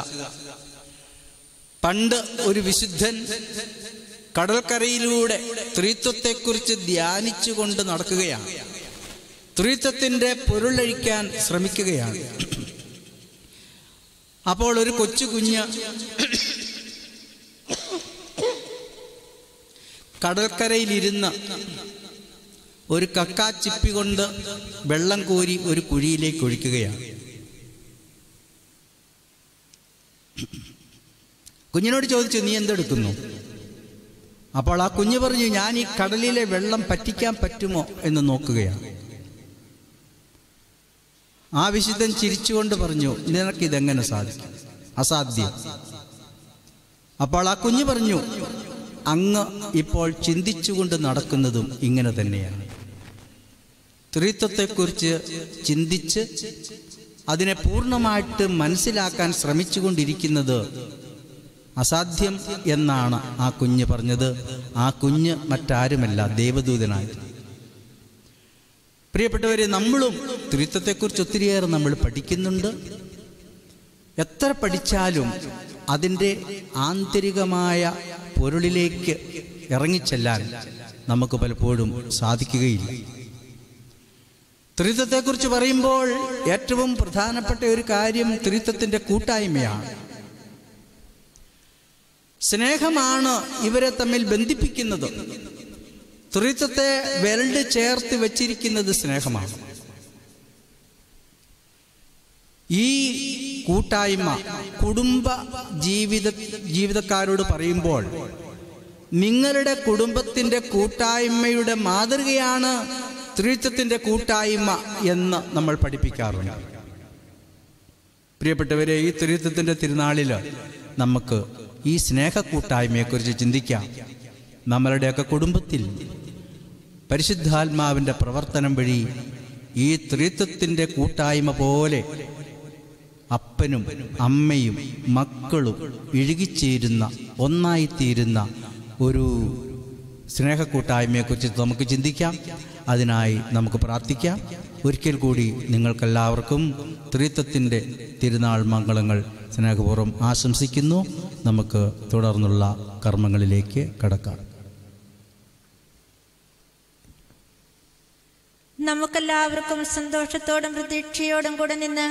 പണ്ട് ഒരു വിശുദ്ധൻ കടൽക്കരയിലൂടെ ത്രിത്വത്തെക്കുറിച്ച് ധ്യാനിച്ചുകൊണ്ട് നടക്കുകയാണ് ത്രിത്വത്തിൻ്റെ പൊരുളഴിക്കാൻ ശ്രമിക്കുകയാണ് അപ്പോൾ ഒരു കൊച്ചു കുഞ്ഞ് കടൽക്കരയിലിരുന്ന് ഒരു കക്കാച്ചിപ്പി കൊണ്ട് വെള്ളം കോരി ഒരു കുഴിയിലേക്ക് ഒഴിക്കുകയാണ് കുഞ്ഞിനോട് ചോദിച്ചു നീ എന്തെടുക്കുന്നു അപ്പോൾ ആ കുഞ്ഞ് പറഞ്ഞു ഞാൻ ഈ കടലിലെ വെള്ളം പറ്റിക്കാൻ പറ്റുമോ എന്ന് നോക്കുകയാണ് ആ വിശുദ്ധൻ ചിരിച്ചുകൊണ്ട് പറഞ്ഞു നിനക്കിതെങ്ങനെ സാധിക്കും അസാധ്യം അപ്പോൾ ആ കുഞ്ഞ് പറഞ്ഞു അങ്ങ് ഇപ്പോൾ ചിന്തിച്ചുകൊണ്ട് നടക്കുന്നതും ഇങ്ങനെ തന്നെയാണ് ത്രിത്വത്തെക്കുറിച്ച് ചിന്തിച്ച് അതിനെ പൂർണ്ണമായിട്ട് മനസ്സിലാക്കാൻ ശ്രമിച്ചുകൊണ്ടിരിക്കുന്നത് അസാധ്യം എന്നാണ് ആ കുഞ്ഞ് പറഞ്ഞത് ആ കുഞ്ഞ് മറ്റാരുമല്ല ദേവദൂതനായിരുന്നു പ്രിയപ്പെട്ടവരെ നമ്മളും ത്രിത്വത്തെക്കുറിച്ച് ഒത്തിരിയേറെ നമ്മൾ പഠിക്കുന്നുണ്ട് എത്ര പഠിച്ചാലും അതിൻ്റെ ആന്തരികമായ പൊരുളിലേക്ക് ഇറങ്ങിച്ചെല്ലാൻ നമുക്ക് പലപ്പോഴും സാധിക്കുകയില്ല ത്രിത്വത്തെക്കുറിച്ച് പറയുമ്പോൾ ഏറ്റവും പ്രധാനപ്പെട്ട ഒരു കാര്യം ത്രിത്വത്തിൻ്റെ കൂട്ടായ്മയാണ് സ്നേഹമാണ് ഇവരെ തമ്മിൽ ബന്ധിപ്പിക്കുന്നത് ത്രിത്വത്തെ വെൽഡ് ചേർത്ത് വെച്ചിരിക്കുന്നത് സ്നേഹമാണ് ഈ കൂട്ടായ്മ കുടുംബ ജീവിത ജീവിതക്കാരോട് പറയുമ്പോൾ നിങ്ങളുടെ കുടുംബത്തിൻ്റെ കൂട്ടായ്മയുടെ മാതൃകയാണ് ത്രിത്വത്തിൻ്റെ കൂട്ടായ്മ എന്ന് നമ്മൾ പഠിപ്പിക്കാറുണ്ട് പ്രിയപ്പെട്ടവരെ ഈ ത്രിത്വത്തിൻ്റെ തിരുനാളിൽ നമുക്ക് ഈ സ്നേഹ കൂട്ടായ്മയെക്കുറിച്ച് ചിന്തിക്കാം നമ്മളുടെയൊക്കെ കുടുംബത്തിൽ പരിശുദ്ധാത്മാവിൻ്റെ പ്രവർത്തനം വഴി ഈ ത്രിത്വത്തിൻ്റെ കൂട്ടായ്മ പോലെ അപ്പനും അമ്മയും മക്കളും ഇഴുകിച്ചേരുന്ന ഒന്നായിത്തീരുന്ന ഒരു സ്നേഹക്കൂട്ടായ്മയെക്കുറിച്ച് നമുക്ക് ചിന്തിക്കാം അതിനായി നമുക്ക് പ്രാർത്ഥിക്കാം ഒരിക്കൽ കൂടി നിങ്ങൾക്കെല്ലാവർക്കും ത്രിത്വത്തിൻ്റെ തിരുനാൾ മംഗളങ്ങൾ സ്നേഹപൂർവ്വം ആശംസിക്കുന്നു നമുക്ക് തുടർന്നുള്ള കർമ്മങ്ങളിലേക്ക് കടക്കാം നമുക്കെല്ലാവർക്കും സന്തോഷത്തോടും പ്രതീക്ഷയോടും കൂടെ നിന്ന്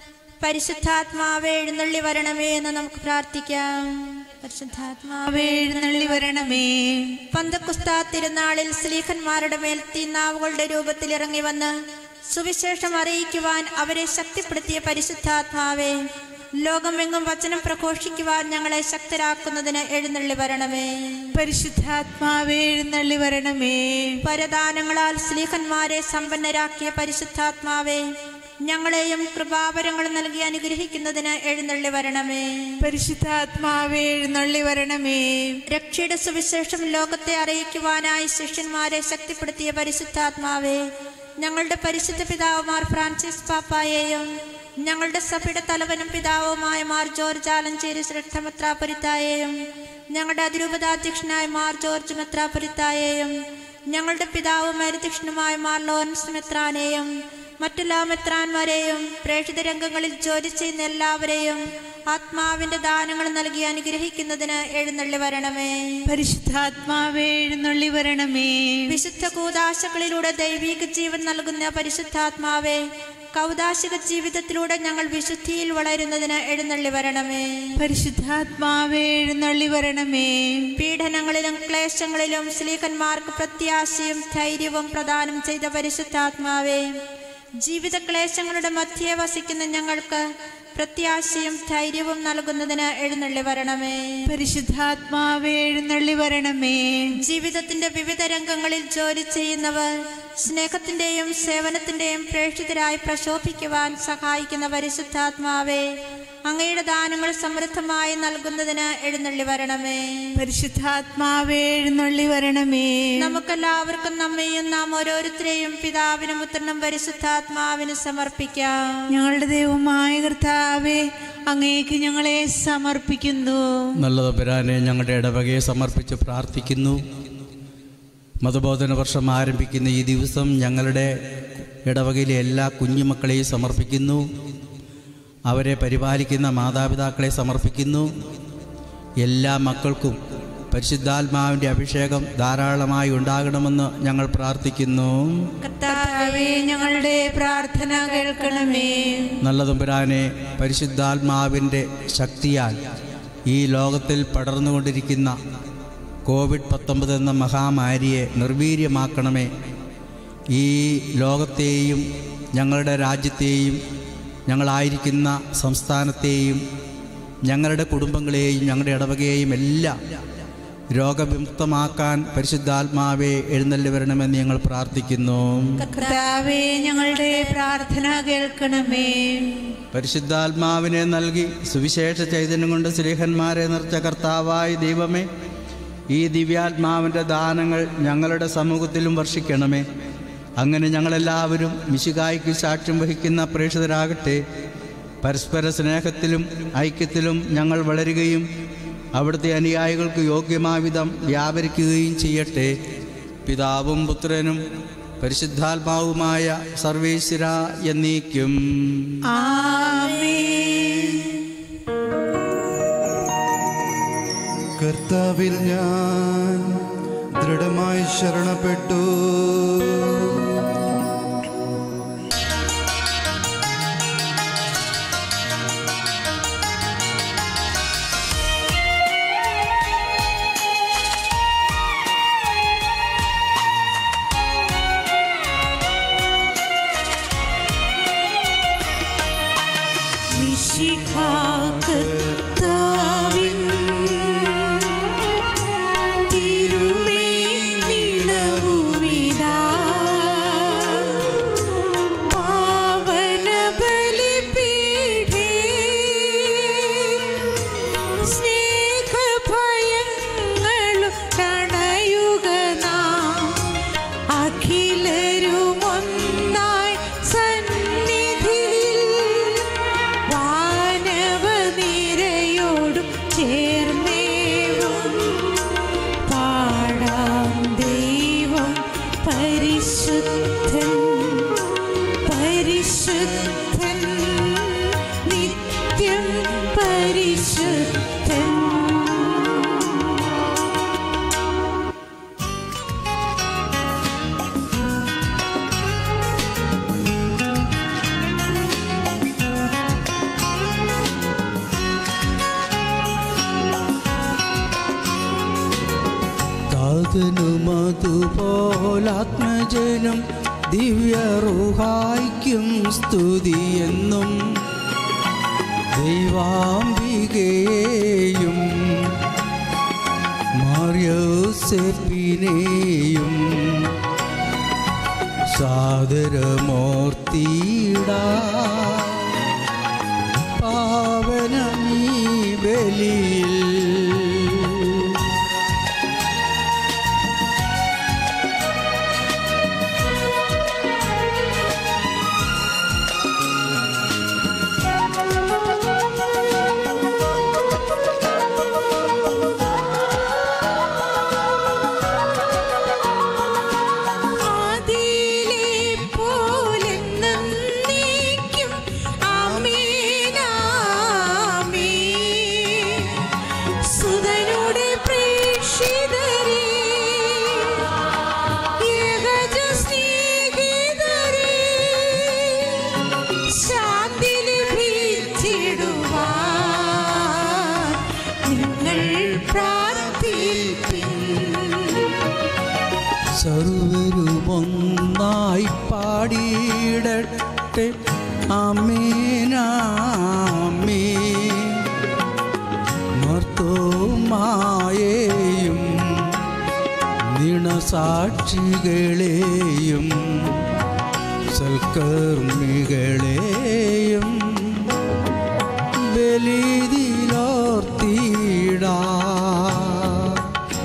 പരിശുദ്ധാത്മാവെ എഴുന്നള്ളി വരണമേ എന്ന് നമുക്ക് പ്രാർത്ഥിക്കാം പരിശുദ്ധാത്മാവേ അവ എഴുന്നള്ളി വരണമേ പന്തക്കുസ്താ തിരുനാളിൽ സ്ലീഹന്മാരുടെ മേൽ തീനാവുകളുടെ രൂപത്തിൽ ഇറങ്ങി വന്ന് സുവിശേഷം അറിയിക്കുവാൻ അവരെ ശക്തിപ്പെടുത്തിയ പരിശുദ്ധാത്മാവേ ലോകമെങ്ങും വചനം പ്രഘോഷിക്കുവാൻ ഞങ്ങളെ ശക്തരാക്കുന്നതിന് എഴുന്നള്ളി വരണമേ പരിശുദ്ധാത്മാവേ എഴുന്നള്ളി വരണമേ പരദാനങ്ങളാൽ സ്ലീഹന്മാരെ സമ്പന്നരാക്കിയ പരിശുദ്ധാത്മാവേ ഞങ്ങളെയും കൃപാവരങ്ങൾ നൽകി അനുഗ്രഹിക്കുന്നതിന് എഴുന്നള്ളി വരണമേ പരിശുദ്ധാത്മാവേ എഴുന്നള്ളി വരണമേ രക്ഷയുടെ സുവിശേഷം ലോകത്തെ അറിയിക്കുവാനായി ശിഷ്യന്മാരെ ശക്തിപ്പെടുത്തിയ പരിശുദ്ധാത്മാവേ ഞങ്ങളുടെ പരിശുദ്ധ പിതാവുമാർ ഫ്രാൻസിസ് പാപ്പായെയും ഞങ്ങളുടെ സഭയുടെ തലവനും പിതാവുമായ മാർ ജോർജ് ആലഞ്ചേരി ശ്രദ്ധമെത്രാപുരിത്തായെയും ഞങ്ങളുടെ അതിരൂപതാധ്യക്ഷനായ മാർ ജോർജ് മെത്രാപുരിത്തായെയും ഞങ്ങളുടെ പിതാവും അരിധ്യക്ഷനുമായ മാർ ലോറൻസ് മെത്രാനെയും മറ്റെല്ലാ മെത്രാന്മാരെയും പ്രേക്ഷിത രംഗങ്ങളിൽ ജോലി ചെയ്യുന്ന എല്ലാവരെയും ആത്മാവിന്റെ ദാനങ്ങൾ നൽകി അനുഗ്രഹിക്കുന്നതിന് എഴുന്നള്ളി വരണമേ പരിശുദ്ധാത്മാവേ എഴുന്നള്ളി വരണമേ വിശുദ്ധ കൂതാശകളിലൂടെ ദൈവിക ജീവൻ നൽകുന്ന പരിശുദ്ധാത്മാവേ കൗതാശിക ജീവിതത്തിലൂടെ ഞങ്ങൾ വിശുദ്ധിയിൽ വളരുന്നതിന് എഴുന്നള്ളി വരണമേ പരിശുദ്ധാത്മാവേ എഴുന്നള്ളി വരണമേ പീഡനങ്ങളിലും ക്ലേശങ്ങളിലും സ്ലീഹന്മാർക്ക് പ്രത്യാശയും ധൈര്യവും പ്രദാനം ചെയ്ത പരിശുദ്ധാത്മാവേ ജീവിത ക്ലേശങ്ങളുടെ മധ്യേ വസിക്കുന്ന ഞങ്ങൾക്ക് പ്രത്യാശയും ധൈര്യവും നൽകുന്നതിന് എഴുന്നള്ളി വരണമേ പരിശുദ്ധാത്മാവേ എഴുന്നള്ളി വരണമേ ജീവിതത്തിന്റെ വിവിധ രംഗങ്ങളിൽ ജോലി ചെയ്യുന്നവർ സ്നേഹത്തിന്റെയും സേവനത്തിന്റെയും പ്രേക്ഷിതരായി പ്രശോഭിക്കുവാൻ സഹായിക്കുന്ന പരിശുദ്ധാത്മാവേ അങ്ങയുടെ ദാനങ്ങൾ സമൃദ്ധമായി നൽകുന്നതിന് എഴുന്നള്ളി വരണമേ പരിശുദ്ധാത്മാവേ എഴുന്നള്ളി വരണമേ നമുക്കെല്ലാവർക്കും നമ്മയും നാം ഓരോരുത്തരെയും പിതാവിനും പുത്രനും പരിശുദ്ധാത്മാവിനും സമർപ്പിക്കാം ഞങ്ങളുടെ ദൈവമായ കർത്താവേ അങ്ങേക്ക് ഞങ്ങളെ സമർപ്പിക്കുന്നു നല്ല തമ്പുരാനെ ഞങ്ങളുടെ ഇടവകയെ സമർപ്പിച്ച് പ്രാർത്ഥിക്കുന്നു മതബോധന വർഷം ആരംഭിക്കുന്ന ഈ ദിവസം ഞങ്ങളുടെ ഇടവകയിലെ എല്ലാ കുഞ്ഞുമക്കളെയും സമർപ്പിക്കുന്നു അവരെ പരിപാലിക്കുന്ന മാതാപിതാക്കളെ സമർപ്പിക്കുന്നു എല്ലാ മക്കൾക്കും പരിശുദ്ധാത്മാവിൻ്റെ അഭിഷേകം ധാരാളമായി ഉണ്ടാകണമെന്ന് ഞങ്ങൾ പ്രാർത്ഥിക്കുന്നു കർത്താവേ ഞങ്ങളുടെ പ്രാർത്ഥന കേൾക്കണമേ നല്ല തമ്പുരാനെ പരിശുദ്ധാത്മാവിൻ്റെ ശക്തിയാൽ ഈ ലോകത്തിൽ പടർന്നുകൊണ്ടിരിക്കുന്ന കോവിഡ് പത്തൊമ്പത് എന്ന മഹാമാരിയെ നിർവീര്യമാക്കണമേ ഈ ലോകത്തെയും ഞങ്ങളുടെ രാജ്യത്തെയും ഞങ്ങളായിരിക്കുന്ന സംസ്ഥാനത്തെയും ഞങ്ങളുടെ കുടുംബങ്ങളെയും ഞങ്ങളുടെ ഇടവകയെയും എല്ലാം രോഗവിമുക്തമാക്കാൻ പരിശുദ്ധാത്മാവെ എഴുന്നള്ളി വരണമെന്ന് ഞങ്ങൾ പ്രാർത്ഥിക്കുന്നു കർത്താവേ ഞങ്ങളുടെ പ്രാർത്ഥന കേൾക്കണമേ പരിശുദ്ധാത്മാവിനെ നൽകി സുവിശേഷ ചൈതന്യം കൊണ്ട് സ്ലീഹന്മാരെ നിർച്ച കർത്താവായ ദൈവമേ ഈ ദിവ്യാത്മാവിൻ്റെ ദാനങ്ങൾ ഞങ്ങളുടെ സമൂഹത്തിലും വർഷിക്കണമേ അങ്ങനെ ഞങ്ങളെല്ലാവരും മിശികായ്ക്ക് സാക്ഷ്യം വഹിക്കുന്ന പ്രേക്ഷിതരാകട്ടെ പരസ്പര സ്നേഹത്തിലും ഐക്യത്തിലും ഞങ്ങൾ വളരുകയും അവിടുത്തെ അനുയായികൾക്ക് യോഗ്യമായ വിധം വ്യാപരിക്കുകയും ചെയ്യട്ടെ പിതാവും പുത്രനും പരിശുദ്ധാത്മാവുമായ സർവേശ്വര എന്നീക്കും ആമേൻ കർത്താവിൽ ഞാൻ ദൃഢമായി ശരണപ്പെട്ടു വിശിഖാകർത്താവിൻ തിരുമേനിളവുവിതാ. പാവനബലിപീഠേ സ്നേഹഭയങ്ങളും തണയുക നാം അഖിലരുമൊന്നായി സന്നിധിയിൽ വാനവനിരയോടും ചേർന്നേവും പാടാം ദൈവം പരിശുദ്ധൻ പരിശുദ്ധൻ നിത്യം പരിശുദ്ധൻ താതനുമതുപോലാത്മജനം ദിവ്യറുഹായിക്കും സ്തുതിയെന്നും ദൈവാംബികയെയും മാറിയോസെപ്പിനെയും സാദരമൂർത്തിയിടാ പാവനമീ ബലിയിൽ ആദിയിലെ പോലെന്നും നീക്കും ആമേൻ ആമേൻ സുതനുടെ പ്രേക്ഷിതരേ ഏകജ സ്നേഹിതരേ ശാന്തി ലഭിച്ചിടുവാൻ നിങ്ങൾ പ്രാർത്ഥിപ്പിൻ സർവരുമൊന്നായി പാടിയിടട്ടെ അമീനാമീ മർത്തോമായേയും നിണസാക്ഷികളെയും സൽക്കർമ്മികളെയും ബലിതിലോർത്തിടാ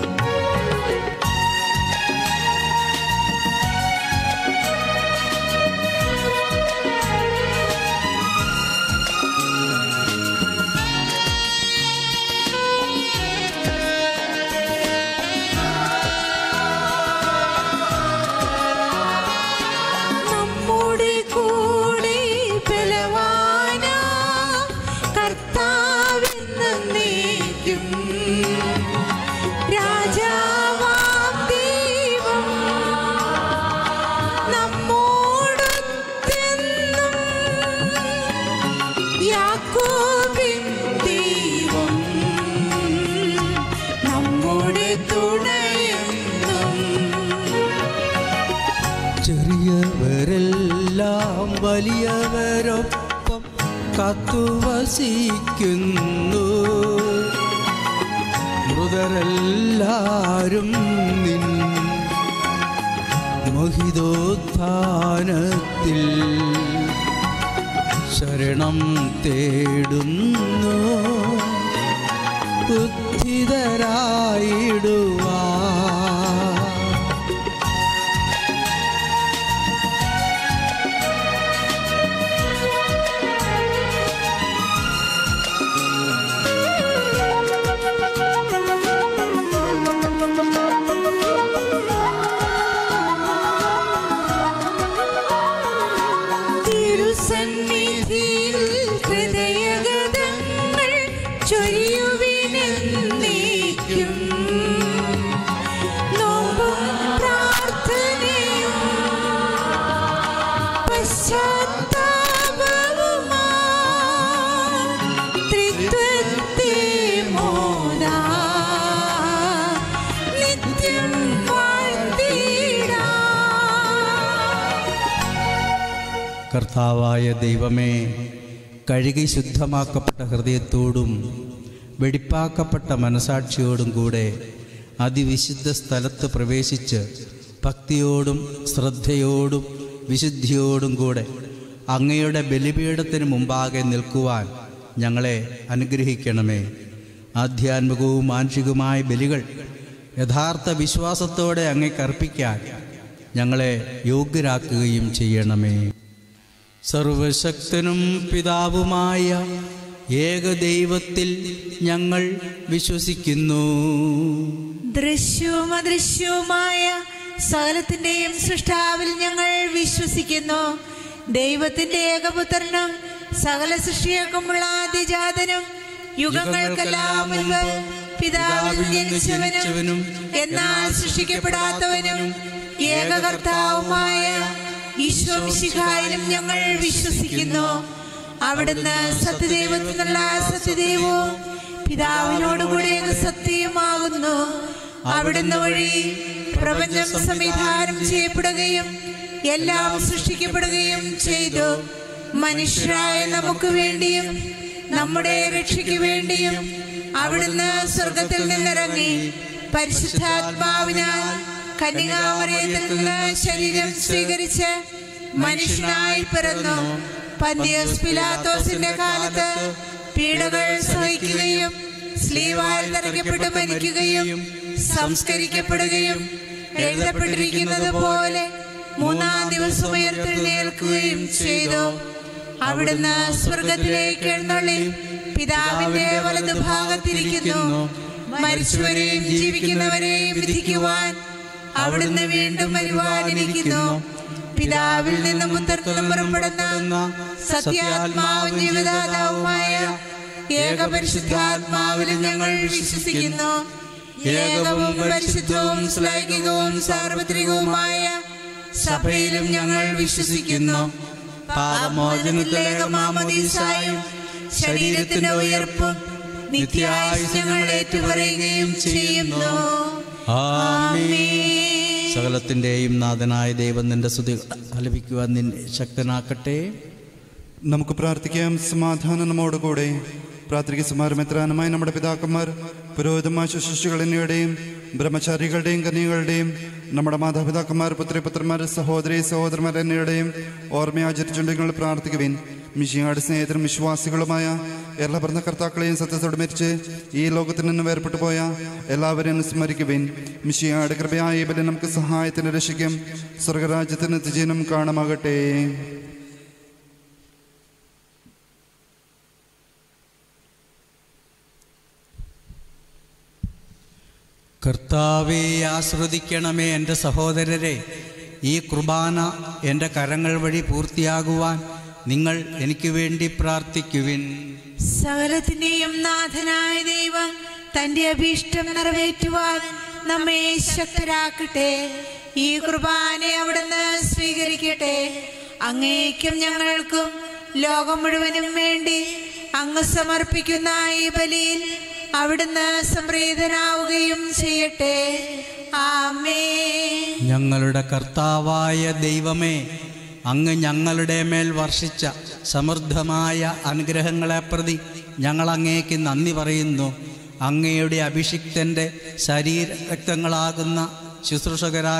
നമ്മുടെ കൂടെ ബലവാന കർത്താവെന്നേക്കും വലിയവരൊപ്പം കത്തുവസിക്കുന്നു മൃതരെല്ലാരും നിൻ മോഹിതോത്ഥാനത്തിൽ ശരണം തേടുന്നു ഉദ്ധിതരായിടുവാ തിരുസന്നിധിയിൽ ഹൃദയഗതങ്ങൾ ചൊരിയുവിനെന്നേക്കും നോമ്പും പ്രാർത്ഥനയും പശ്ചാത്താപവുമാ ത്രിത്വത്തെ മോദാ നിത്യം വാഴ്ത്തിടാം കർത്താവായ ദൈവമേ കഴുകി ശുദ്ധമാക്കപ്പെട്ട ഹൃദയത്തോടും വെടിപ്പാക്കപ്പെട്ട മനസാക്ഷിയോടും കൂടെ അതിവിശുദ്ധ സ്ഥലത്ത് പ്രവേശിച്ച് ഭക്തിയോടും ശ്രദ്ധയോടും വിശുദ്ധിയോടും കൂടെ അങ്ങയുടെ ബലിപീഠത്തിന് മുമ്പാകെ നിൽക്കുവാൻ ഞങ്ങളെ അനുഗ്രഹിക്കണമേ ആധ്യാത്മികവും മാനുഷികവുമായ ബലികൾ യഥാർത്ഥ വിശ്വാസത്തോടെ അങ്ങേക്ക് അർപ്പിക്കാൻ ഞങ്ങളെ യോഗ്യരാക്കുകയും ചെയ്യണമേ സർവശക്തനും പിതാവുമായ ഏകദൈവത്തിൽ ഞങ്ങൾ വിശ്വസിക്കുന്നു ദൃശ്യവും അദൃശ്യവുമായ സകലത്തിന്റെയും സൃഷ്ടാവിൽ ഞങ്ങൾ വിശ്വസിക്കുന്നു ദൈവത്തിന്റെ ഏകപുത്രനും സകല സൃഷ്ടികൾക്കുമുള്ള ആദ്യജാതനും യുഗങ്ങൾക്കെല്ലാം മുൻപ് പിതാവിൽ ജനിച്ചവനും എന്നാൽ സൃഷ്ടിക്കപ്പെടാത്തവനും ഏകകർത്താവുമായ ഈശോ മിശിഹായിലും ഞങ്ങൾ വിശ്വസിക്കുന്നു അവിടുന്ന് സത്യദൈവത്തിനുള്ള സത്യദൈവവും പിതാവിനോടുകൂടെ സത്യമാകുന്നു അവിടുന്ന് വഴി പ്രപഞ്ചം സംവിധാനം ചെയ്യപ്പെടുകയും എല്ലാം സൃഷ്ടിക്കപ്പെടുകയും ചെയ്തു മനുഷ്യരായ നമുക്ക് വേണ്ടിയും നമ്മുടെ രക്ഷയ്ക്ക് വേണ്ടിയും അവിടുന്ന് സ്വർഗത്തിൽ നിന്നിറങ്ങി പരിശുദ്ധാത്മാവിനാൽ കന്യകാമറിയത്തിൽ നിന്ന് ശരീരം സ്വീകരിച്ച് മനുഷ്യനായി പിറന്നു പന്തിയസ് പിലാത്തോസിന്റെ കാലത്ത് പീഡകൾ സഹിക്കുകയും സ്ലീവാൽ തറയ്ക്കപ്പെട്ട് മരിക്കുകയും സംസ്കരിക്കപ്പെടുകയും എഴുതപ്പെട്ടിരിക്കുന്നത് പോലെ മൂന്നാം ദിവസം ഉയർത്തെഴുന്നേൽക്കുകയും ചെയ്തു അവിടുന്ന് സ്വർഗത്തിലേക്ക് എഴുന്നള്ളി പിതാവിന്റെ വലതുഭാഗത്തിരിക്കുന്നു മരിച്ചവരെയും ജീവിക്കുന്നവരെയും വിധിക്കുവാൻ അവിടുന്ന് വീണ്ടും വരുവാനിരിക്കുന്നു പിതാവിൽ നിന്നും പുത്രനും പുറപ്പെടുന്ന സത്യാത്മാവും ജീവദാതാവുമായ ഏകപരിശുദ്ധാത്മാവിലും ഞങ്ങൾ വിശ്വസിക്കുന്നു ഏകവും പരിശുദ്ധവും ശ്ലൈകികവും സാർവത്രികവുമായ സഭയിലും ഞങ്ങൾ വിശ്വസിക്കുന്നു പാപമോചനത്തിലേക്ക് മാമദീസായും ശരീരത്തിന്റെ ഉയർപ്പും നിത്യായുസ് ഞങ്ങൾ ഏറ്റുപറയുകയും ചെയ്യുന്നു ആമേൻ. സകലത്തിൻ്റെയും നാഥനായ ദൈവം നിന്റെ സ്തുതി ആലപിക്കുവാൻ നിന്നെ ശക്തനാക്കട്ടെ നമുക്ക് പ്രാർത്ഥിക്കാം സമാധാനം നമ്മോടുകൂടെ പ്രാർത്ഥിക സമാരമെത്രാനുമായി നമ്മുടെ പിതാക്കന്മാർ പുരോഹിതമായ ശുശ്രൂഷകൾ എന്നിവയുടെയും ബ്രഹ്മചാരികളുടെയും കന്യകളുടെയും നമ്മുടെ മാതാപിതാക്കന്മാർ പുത്രിപുത്രന്മാർ സഹോദരി സഹോദരന്മാർ എന്നിവരുടെയും ഓർമ്മയാചരിച്ചുണ്ടെങ്കിൽ പ്രാർത്ഥിക്കുവിൻ മിഷിയാട് സ്നേഹിതരും വിശ്വാസികളുമായ എല്ലാ ഭരണകർത്താക്കളെയും സത്യത്തോട് മരിച്ച് ഈ ലോകത്തിൽ നിന്ന് വേർപെട്ടു പോയ എല്ലാവരെയും സ്മരിക്കുവിൻ മിഷിയാട് കൃപയായ ഈ ബലി നമുക്ക് സഹായത്തിന് രക്ഷിക്കും സ്വർഗരാജ്യത്തിന് നിത്യജീവനം കാണുമാകട്ടെ കർത്താവെ ആശ്രദിക്കണമേ എൻ്റെ സഹോദരരെ ഈ കുർബാന എൻ്റെ കരങ്ങൾ വഴി പൂർത്തിയാകുവാൻ നിങ്ങൾ എനിക്ക് വേണ്ടി പ്രാർത്ഥിക്കുവിൻ സകലത്തിന്റെയും നാഥനായ ദൈവം തന്റെ അഭീഷ്ടം നിറവേറ്റുവാൻ നമ്മെ ശക്തരാക്കട്ടെ ഈ കുർബാനെ അവിടുന്ന് സ്വീകരിക്കട്ടെ അങ്ങേക്കും ഞങ്ങൾക്കും ലോകം മുഴുവനും വേണ്ടി അങ്ങ് സമർപ്പിക്കുന്ന ഈ ബലിയിൽ അവിടുന്ന് സംപ്രീതനാവുകയും ചെയ്യട്ടെ ആമേ ഞങ്ങളുടെ കർത്താവായ ദൈവമേ അങ്ങ് ഞങ്ങളുടെ മേൽ വർഷിച്ച സമൃദ്ധമായ അനുഗ്രഹങ്ങളെ പ്രതി ഞങ്ങൾ അങ്ങേക്ക് നന്ദി പറയുന്നു അങ്ങയുടെ അഭിഷിക്തൻ്റെ ശരീരരക്തങ്ങളാകുന്ന ശുശ്രൂഷകരാ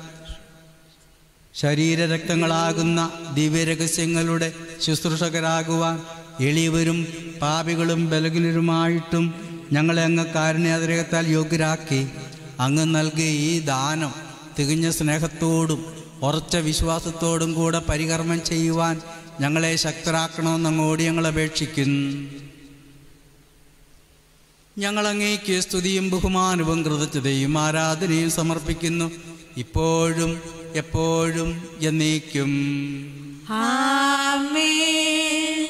ശരീരരക്തങ്ങളാകുന്ന ദിവ്യരഹസ്യങ്ങളുടെ ശുശ്രൂഷകരാകുവാൻ എളിയവരും പാപികളും ബലഹീനരുമായിട്ടും ഞങ്ങളെ അങ്ങ് കാരുണ്യാതിരകത്താൽ യോഗ്യരാക്കി അങ്ങ് നൽകിയ ഈ ദാനം തികഞ്ഞ സ്നേഹത്തോടും ഉറച്ച വിശ്വാസത്തോടും കൂടെ പരികർമ്മം ചെയ്യുവാൻ ഞങ്ങളെ ശക്തരാക്കണമെന്ന് അങ്ങോട് ഞങ്ങൾ അപേക്ഷിക്കുന്നു ഞങ്ങൾ അങ്ങേക്ക് സ്തുതിയും ബഹുമാനവും കൃതജ്ഞതയും ആരാധനയും സമർപ്പിക്കുന്നു ഇപ്പോഴും എപ്പോഴും എന്നേക്കും ആമേൻ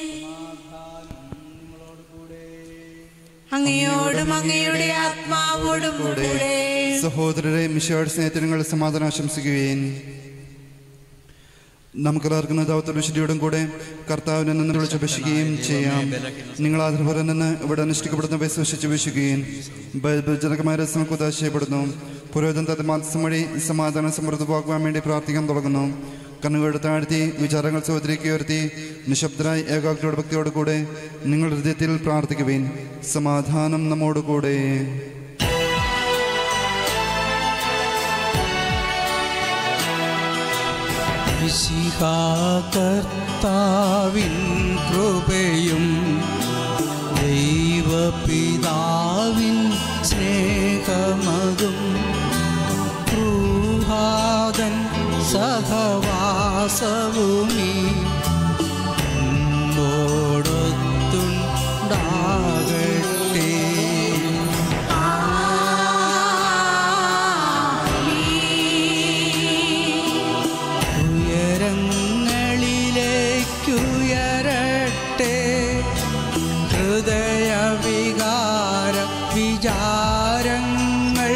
അങ്ങയോടും അങ്ങയുടെ ആത്മാവോടും കൂടെ സഹോദരരെ മിശയുടെ സ്നേഹത്തിൽ നിങ്ങൾ സമാധാനം ആശംസിക്കുകയും നമുക്കെല്ലാവർക്കും ദൗത്യവിശുദ്ധിയോടും കൂടെ കർത്താവിനെ നിന്ന് വിളിച്ചപേക്ഷിക്കുകയും ചെയ്യാം നിങ്ങൾ ആദരഭരം നിന്ന് ഇവിടെ അനുഷ്ഠിക്കപ്പെടുന്ന വിശ്വസിച്ച് വീശുകയും ജനകമായ രസം കുതാശയപ്പെടുന്നു പുരോഹിതൻ തന്റെ മാസം വഴി സമാധാനം സമൃദ്ധമാക്കുവാൻ വേണ്ടി പ്രാർത്ഥിക്കാൻ തുടങ്ങുന്നു കണ്ണുകളുടെ താഴ്ത്തി വിചാരങ്ങൾ സഹോദരിക്ക് ഉയർത്തി നിശബ്ദരായി ഏകാഗ്രയുടെ ഭക്തിയോട് കൂടെ നിങ്ങൾ ഹൃദയത്തിൽ പ്രാർത്ഥിക്കുവേൻ സമാധാനം നമ്മോടുകൂടെ കർത്താവിൻ കൃപയും ദൈവപിതാവിൻ സ്നേഹമതും ക്രൂഹാദൻ സഹവാസവുമീ ോടൊത്തുണ്ടാകട്ടെ ഉയരങ്ങളിലേക്കുയരട്ടെ ഹൃദയവികാര വിചാരങ്ങൾ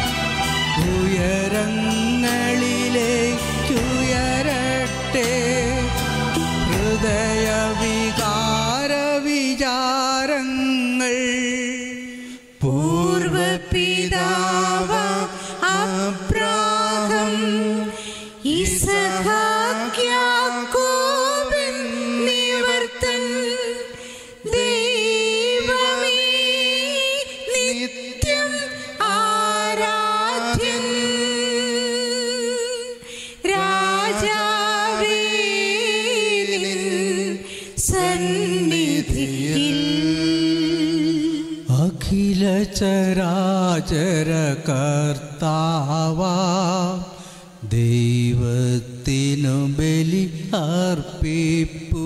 ഉയരങ്ങളിലേക്കുയരട്ടെ ഹൃദയവികാര വിചാരങ്ങൾ പൂർവപിതാവ അബ്രാഹം ഇസഹാക്യാക്കോബൻ നിവർത്തൻ ദൈവമേ നിത്യം ആരാധ്യൻ രാജാവേ നിൻ സന്നിധിയിൽ അഖില ചരാചര കർത്താവാ ദൈവത്തിനു ബലി അർപ്പിപ്പൂ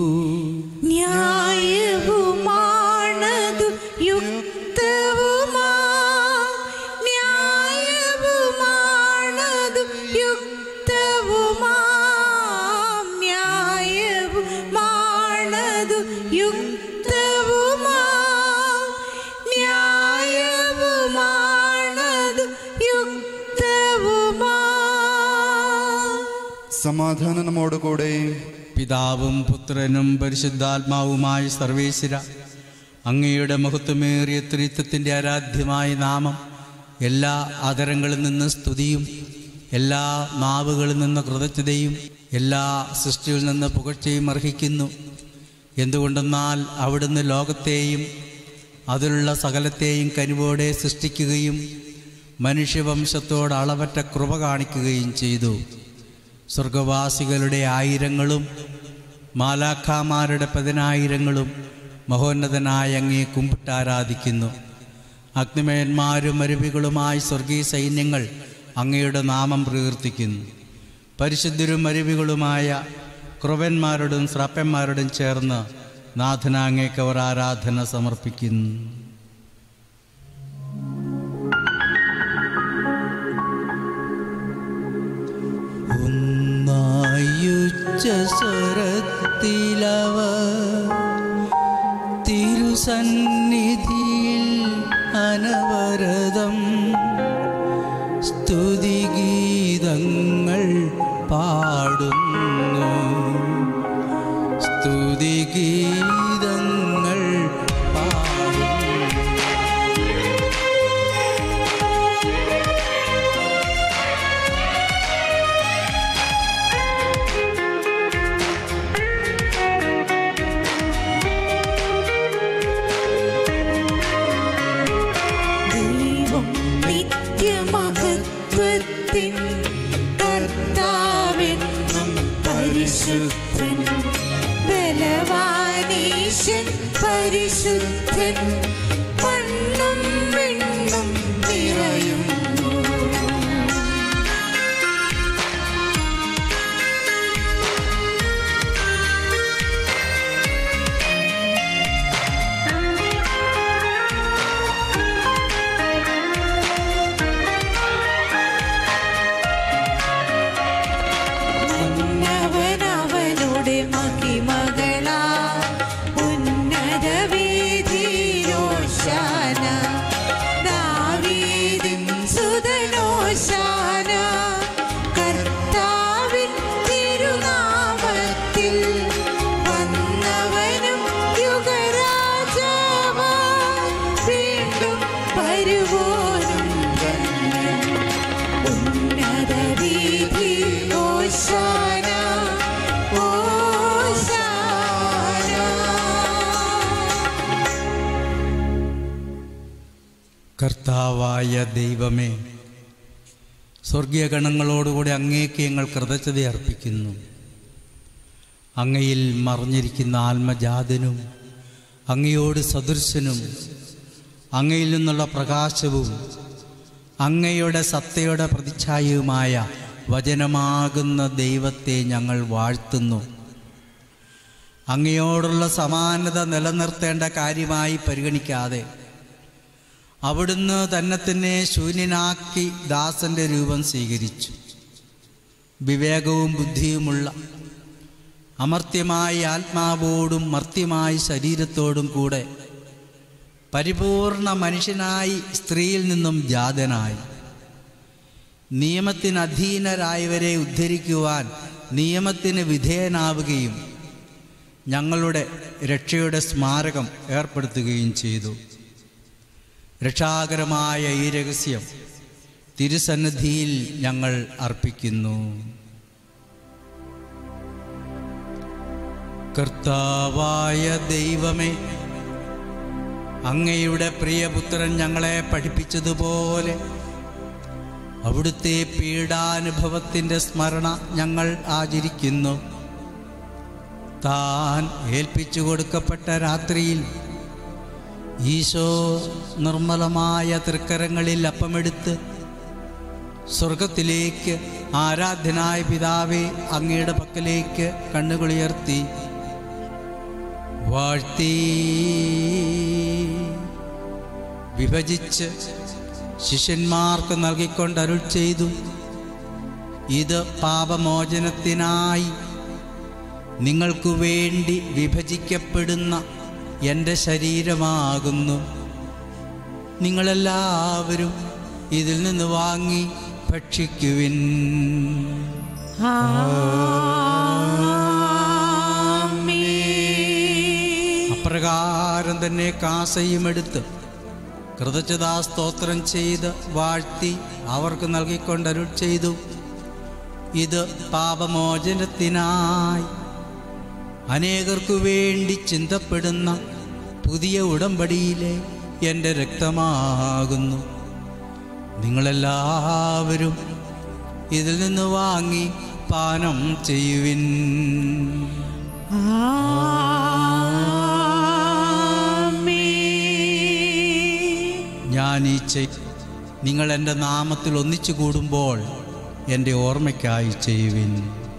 ന്യായവുമാണതു യുക്തവുമാ ന്യായവുമാണതു യുക്തവുമാ ന്യായവുമാണതു യുക്തവുമാ ന്യായവുമാണതു യുക്തവുമാ സമാധാനം നമ്മോടുകൂടെ പിതാവും പുത്രനും പരിശുദ്ധാത്മാവുമായ സർവേശ്വര അങ്ങയുടെ മഹത്വമേറിയ ത്രിത്വത്തിൻ്റെ ആരാധ്യമായ നാമം എല്ലാ അതരങ്ങളിൽ നിന്ന് സ്തുതിയും എല്ലാ നാവുകളിൽ നിന്ന് കൃതജ്ഞതയും എല്ലാ സൃഷ്ടിയിൽ നിന്ന് പുകഴ്ചയും അർഹിക്കുന്നു എന്തുകൊണ്ടെന്നാൽ അവിടുന്ന് ലോകത്തെയും അതിലുള്ള സകലത്തെയും കനിവോടെ സൃഷ്ടിക്കുകയും മനുഷ്യവംശത്തോട് അളവറ്റ കൃപ കാണിക്കുകയും ചെയ്തു സ്വർഗവാസികളുടെ ആയിരങ്ങളും മാലാഖാമാരുടെ പതിനായിരങ്ങളും മഹോന്നതനായ അങ്ങേ കുമ്പിട്ടാരാധിക്കുന്നു അഗ്നിമയന്മാരും അരുവികളുമായി സ്വർഗീയ സൈന്യങ്ങൾ അങ്ങയുടെ നാമം പ്രകീർത്തിക്കുന്നു പരിശുദ്ധരും അരുവികളുമായ ക്രുവന്മാരോടും ശ്രാപ്പന്മാരോടും ചേർന്ന് നാഥനാങ്ങേക്ക് അവർ ആരാധന സമർപ്പിക്കുന്നു ഒന്നായുച്ച സ്വരത്തിലവ തിരുസന്നിധിയിൽ അനവരതം സ്തുതിഗീതങ്ങൾ പാടുന്നു സ്തുതിഗീതങ്ങൾ പാടുന്നു പരിശുദ്ധൻ ബലവാനീശൻ പരിശുദ്ധൻ മണ്ണും വിണ്ണും നിറയുന്നു ഉന്നവനവനുടെ മഹിമകളാ ഉന്നത വീതിയോശാന ദാവീദിൻ സുതനോശാന കർത്താവിൻ തിരുനാമത്തിൽ വന്നവനും യുഗരാജാവാ വീണ്ടും വരുവോനും തന്നെ ഉന്നത വീതി ഓശാന ഓശാന കർത്താവായ ദൈവമേ സ്വർഗീയ ഗണങ്ങളോടുകൂടി അങ്ങേക്ക് ഞങ്ങൾ കൃതജ്ഞത അർപ്പിക്കുന്നു അങ്ങയിൽ മറിഞ്ഞിരിക്കുന്ന ആത്മജാതനും അങ്ങയോട് സദൃശനും അങ്ങയിൽ നിന്നുള്ള പ്രകാശവും അങ്ങയുടെ സത്തയുടെ പ്രതിച്ഛായയുമായ വചനമാകുന്ന ദൈവത്തെ ഞങ്ങൾ വാഴ്ത്തുന്നു അങ്ങയോടുള്ള സമാനത നിലനിർത്തേണ്ട കാര്യമായി പരിഗണിക്കാതെ അവിടുന്ന് തന്നെ തന്നെ ശൂന്യനാക്കി ദാസന്റെ രൂപം സ്വീകരിച്ചു വിവേകവും ബുദ്ധിയുമുള്ള അമർത്യമായ ആത്മാവോടും മർത്യമായ ശരീരത്തോടും കൂടെ പരിപൂർണ മനുഷ്യനായി സ്ത്രീയിൽ നിന്നും ജാതനായി നിയമത്തിന് അധീനരായവരെ ഉദ്ധരിക്കുവാൻ നിയമത്തിന് വിധേയനാവുകയും ഞങ്ങളുടെ രക്ഷയുടെ സ്മാരകം ഏർപ്പെടുത്തുകയും ചെയ്തു രക്ഷാകരമായ ഈ രഹസ്യം തിരുസന്നിധിയിൽ ഞങ്ങൾ അർപ്പിക്കുന്നു കർത്താവായ ദൈവമേ അങ്ങയുടെ പ്രിയപുത്രൻ ഞങ്ങളെ പഠിപ്പിച്ചതുപോലെ അവിടുത്തെ പീഡാനുഭവത്തിൻ്റെ സ്മരണ ഞങ്ങൾ ആചരിക്കുന്നു താൻ ഏൽപ്പിച്ചു കൊടുക്കപ്പെട്ട രാത്രിയിൽ ഈശോ നിർമ്മലമായ തൃക്കരങ്ങളിൽ അപ്പമെടുത്ത് സ്വർഗത്തിലേക്ക് ആരാധ്യനായ പിതാവെ അങ്ങയുടെ പക്കലേക്ക് കണ്ണുകളുയർത്തി വാഴ്ത്തി വിഭജിച്ച് ശിഷ്യന്മാർക്ക് നൽകിക്കൊണ്ട് അരുൾ ചെയ്തു ഇത് പാപമോചനത്തിനായി നിങ്ങൾക്കു വേണ്ടി വിഭജിക്കപ്പെടുന്ന എൻ്റെ ശരീരമാകുന്നു നിങ്ങളെല്ലാവരും ഇതിൽ നിന്ന് വാങ്ങി ഭക്ഷിക്കുവിൻ അപ്രകാരം തന്നെ കാസയും എടുത്ത് കൃതജ്ഞതാ സ്തോത്രം ചെയ്ത് വാഴ്ത്തി അവർക്ക് നൽകിക്കൊണ്ട് അരുൾ ചെയ്തു ഇത് പാപമോചനത്തിനായി അനേകർക്കു വേണ്ടി ചിന്തപ്പെടുന്ന പുതിയ ഉടമ്പടിയിലെ എൻ്റെ രക്തമാകുന്നു നിങ്ങളെല്ലാവരും ഇതിൽ നിന്ന് വാങ്ങി പാനം ചെയ്യുവിൻ ഞാൻ ഈ ചെയ് നിങ്ങൾ എൻ്റെ നാമത്തിൽ ഒന്നിച്ചു കൂടുമ്പോൾ എൻ്റെ ഓർമ്മയ്ക്കായി ചെയ്യുവിൻ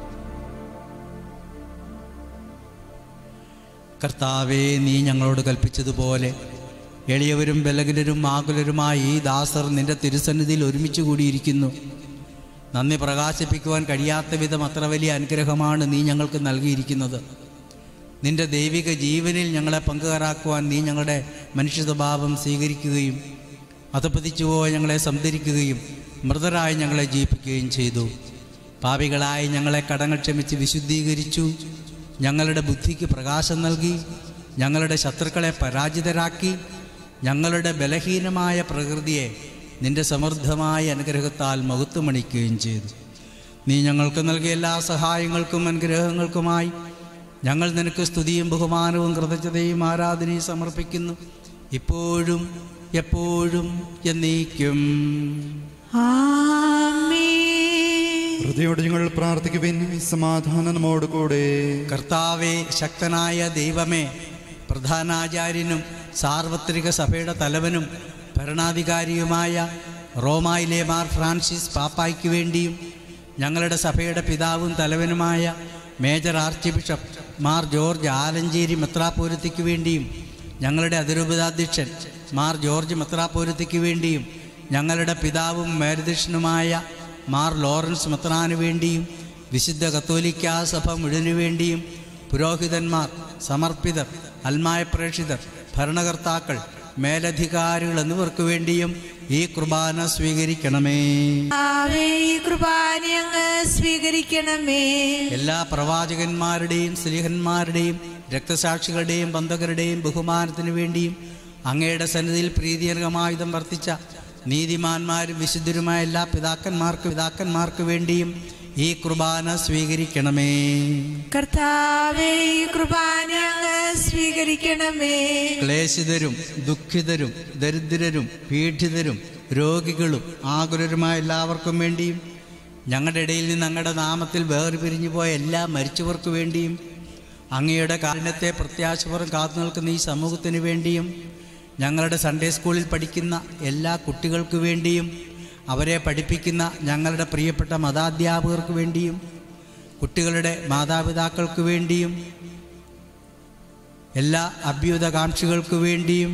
കർത്താവേ നീ ഞങ്ങളോട് കൽപ്പിച്ചതുപോലെ എളിയവരും ബലകരും ആകുലരുമായ ഈ ദാസർ നിന്റെ തിരുസന്നിധിയിൽ ഒരുമിച്ച് കൂടിയിരിക്കുന്നു നന്ദി പ്രകാശിപ്പിക്കുവാൻ കഴിയാത്ത വിധം അത്ര വലിയ അനുഗ്രഹമാണ് നീ ഞങ്ങൾക്ക് നൽകിയിരിക്കുന്നത് നിന്റെ ദൈവിക ജീവനിൽ ഞങ്ങളെ പങ്കുകാരാക്കുവാൻ നീ ഞങ്ങളുടെ മനുഷ്യ സ്വഭാവം സ്വീകരിക്കുകയും അധപ്പതിച്ചു പോയ ഞങ്ങളെ സംതരിക്കുകയും മൃതരായി ഞങ്ങളെ ജീവിപ്പിക്കുകയും ചെയ്തു പാപികളായി ഞങ്ങളെ കടങ്ങൾ ക്ഷമിച്ച് വിശുദ്ധീകരിച്ചു ഞങ്ങളുടെ ബുദ്ധിക്ക് പ്രകാശം നൽകി ഞങ്ങളുടെ ശത്രുക്കളെ പരാജിതരാക്കി ഞങ്ങളുടെ ബലഹീനമായ പ്രകൃതിയെ നിന്റെ സമൃദ്ധമായ അനുഗ്രഹത്താൽ മഹത്വമണിക്കുകയും ചെയ്തു നീ ഞങ്ങൾക്ക് നൽകിയ എല്ലാ സഹായങ്ങൾക്കും അനുഗ്രഹങ്ങൾക്കുമായി ഞങ്ങൾ നിനക്ക് സ്തുതിയും ബഹുമാനവും കൃതജ്ഞതയും ആരാധനയും സമർപ്പിക്കുന്നു ഇപ്പോഴും എപ്പോഴും എന്നേക്കും ഹൃദയോട് ഞങ്ങൾ പ്രാർത്ഥിക്കുവിൻ സമാധാനം നമ്മോട് കൂടെ കർത്താവെ ശക്തനായ ദൈവമേ പ്രധാനാചാര്യനും സാർവത്രിക സഭയുടെ തലവനും ഭരണാധികാരിയുമായ റോമായിലെ മാർ ഫ്രാൻസിസ് പാപ്പായ്ക്ക് വേണ്ടിയും ഞങ്ങളുടെ സഭയുടെ പിതാവും തലവനുമായ major archbishop Mar George Alencherry മെത്രാപോരത്തിക്ക് വേണ്ടിയും ഞങ്ങളുടെ അതിരൂപതാധ്യക്ഷൻ മാർ ജോർജ് മെത്രാപോരത്തിക്ക് വേണ്ടിയും ഞങ്ങളുടെ പിതാവും മേരദക്ഷിണുമായ മാർ ലോറൻസ് മെത്രാന് വേണ്ടിയും വിശുദ്ധ കത്തോലിക്കാ സഭ മുഴുവനു വേണ്ടിയും പുരോഹിതന്മാർ സമർപ്പിതർ അൽമായ പ്രേക്ഷിതർ ഭരണകർത്താക്കൾ മേലധികാരികൾ എന്നിവർക്ക് വേണ്ടിയും ഈ കുർബാന സ്വീകരിക്കണമേ ആവേ ഈ കുർബാന അങ്ങ് സ്വീകരിക്കണമേ എല്ലാ പ്രവാചകന്മാരുടെയും സ്ത്രീഹന്മാരുടെയും രക്തസാക്ഷികളുടെയും ബന്ധകരുടെയും ബഹുമാനത്തിനു വേണ്ടിയും അങ്ങയുടെ സന്നിധിയിൽ പ്രീതിജനകമായുധം വർത്തിച്ച നീതിമാന്മാരും വിശുദ്ധരുമായ എല്ലാ പിതാക്കന്മാർക്ക് പിതാക്കന്മാർക്ക് വേണ്ടിയും ഈ കുർബാന സ്വീകരിക്കണമേ കർത്താവേ ഈ കുർബാന അങ്ങ് സ്വീകരിക്കണമേ ക്ലേശിതരും ദുഃഖിതരും ദരിദ്രരും പീഡിതരും രോഗികളും ആകുലരുമായ എല്ലാവർക്കും വേണ്ടിയും ഞങ്ങളുടെ ഇടയിൽ നിന്ന് അങ്ങയുടെ നാമത്തിൽ വേർപിരിഞ്ഞു പോയ എല്ലാ മരിച്ചവർക്ക് വേണ്ടിയും അങ്ങയുടെ കാരുണ്യത്തെ പ്രത്യാശപുറം കാത്തു നിൽക്കുന്ന ഈ സമൂഹത്തിന് വേണ്ടിയും ഞങ്ങളുടെ സൺഡേ സ്കൂളിൽ പഠിക്കുന്ന എല്ലാ കുട്ടികൾക്ക് വേണ്ടിയും അവരെ പഠിപ്പിക്കുന്ന ഞങ്ങളുടെ പ്രിയപ്പെട്ട മതാധ്യാപകർക്ക് വേണ്ടിയും കുട്ടികളുടെ മാതാപിതാക്കൾക്ക് വേണ്ടിയും എല്ലാ അഭ്യുതകാംക്ഷികൾക്ക് വേണ്ടിയും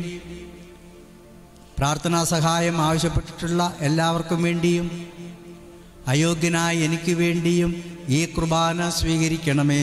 പ്രാർത്ഥനാ സഹായം ആവശ്യപ്പെട്ടിട്ടുള്ള എല്ലാവർക്കും വേണ്ടിയും അയോഗ്യനായ എനിക്ക് വേണ്ടിയും ഈ കുർബാന സ്വീകരിക്കണമേ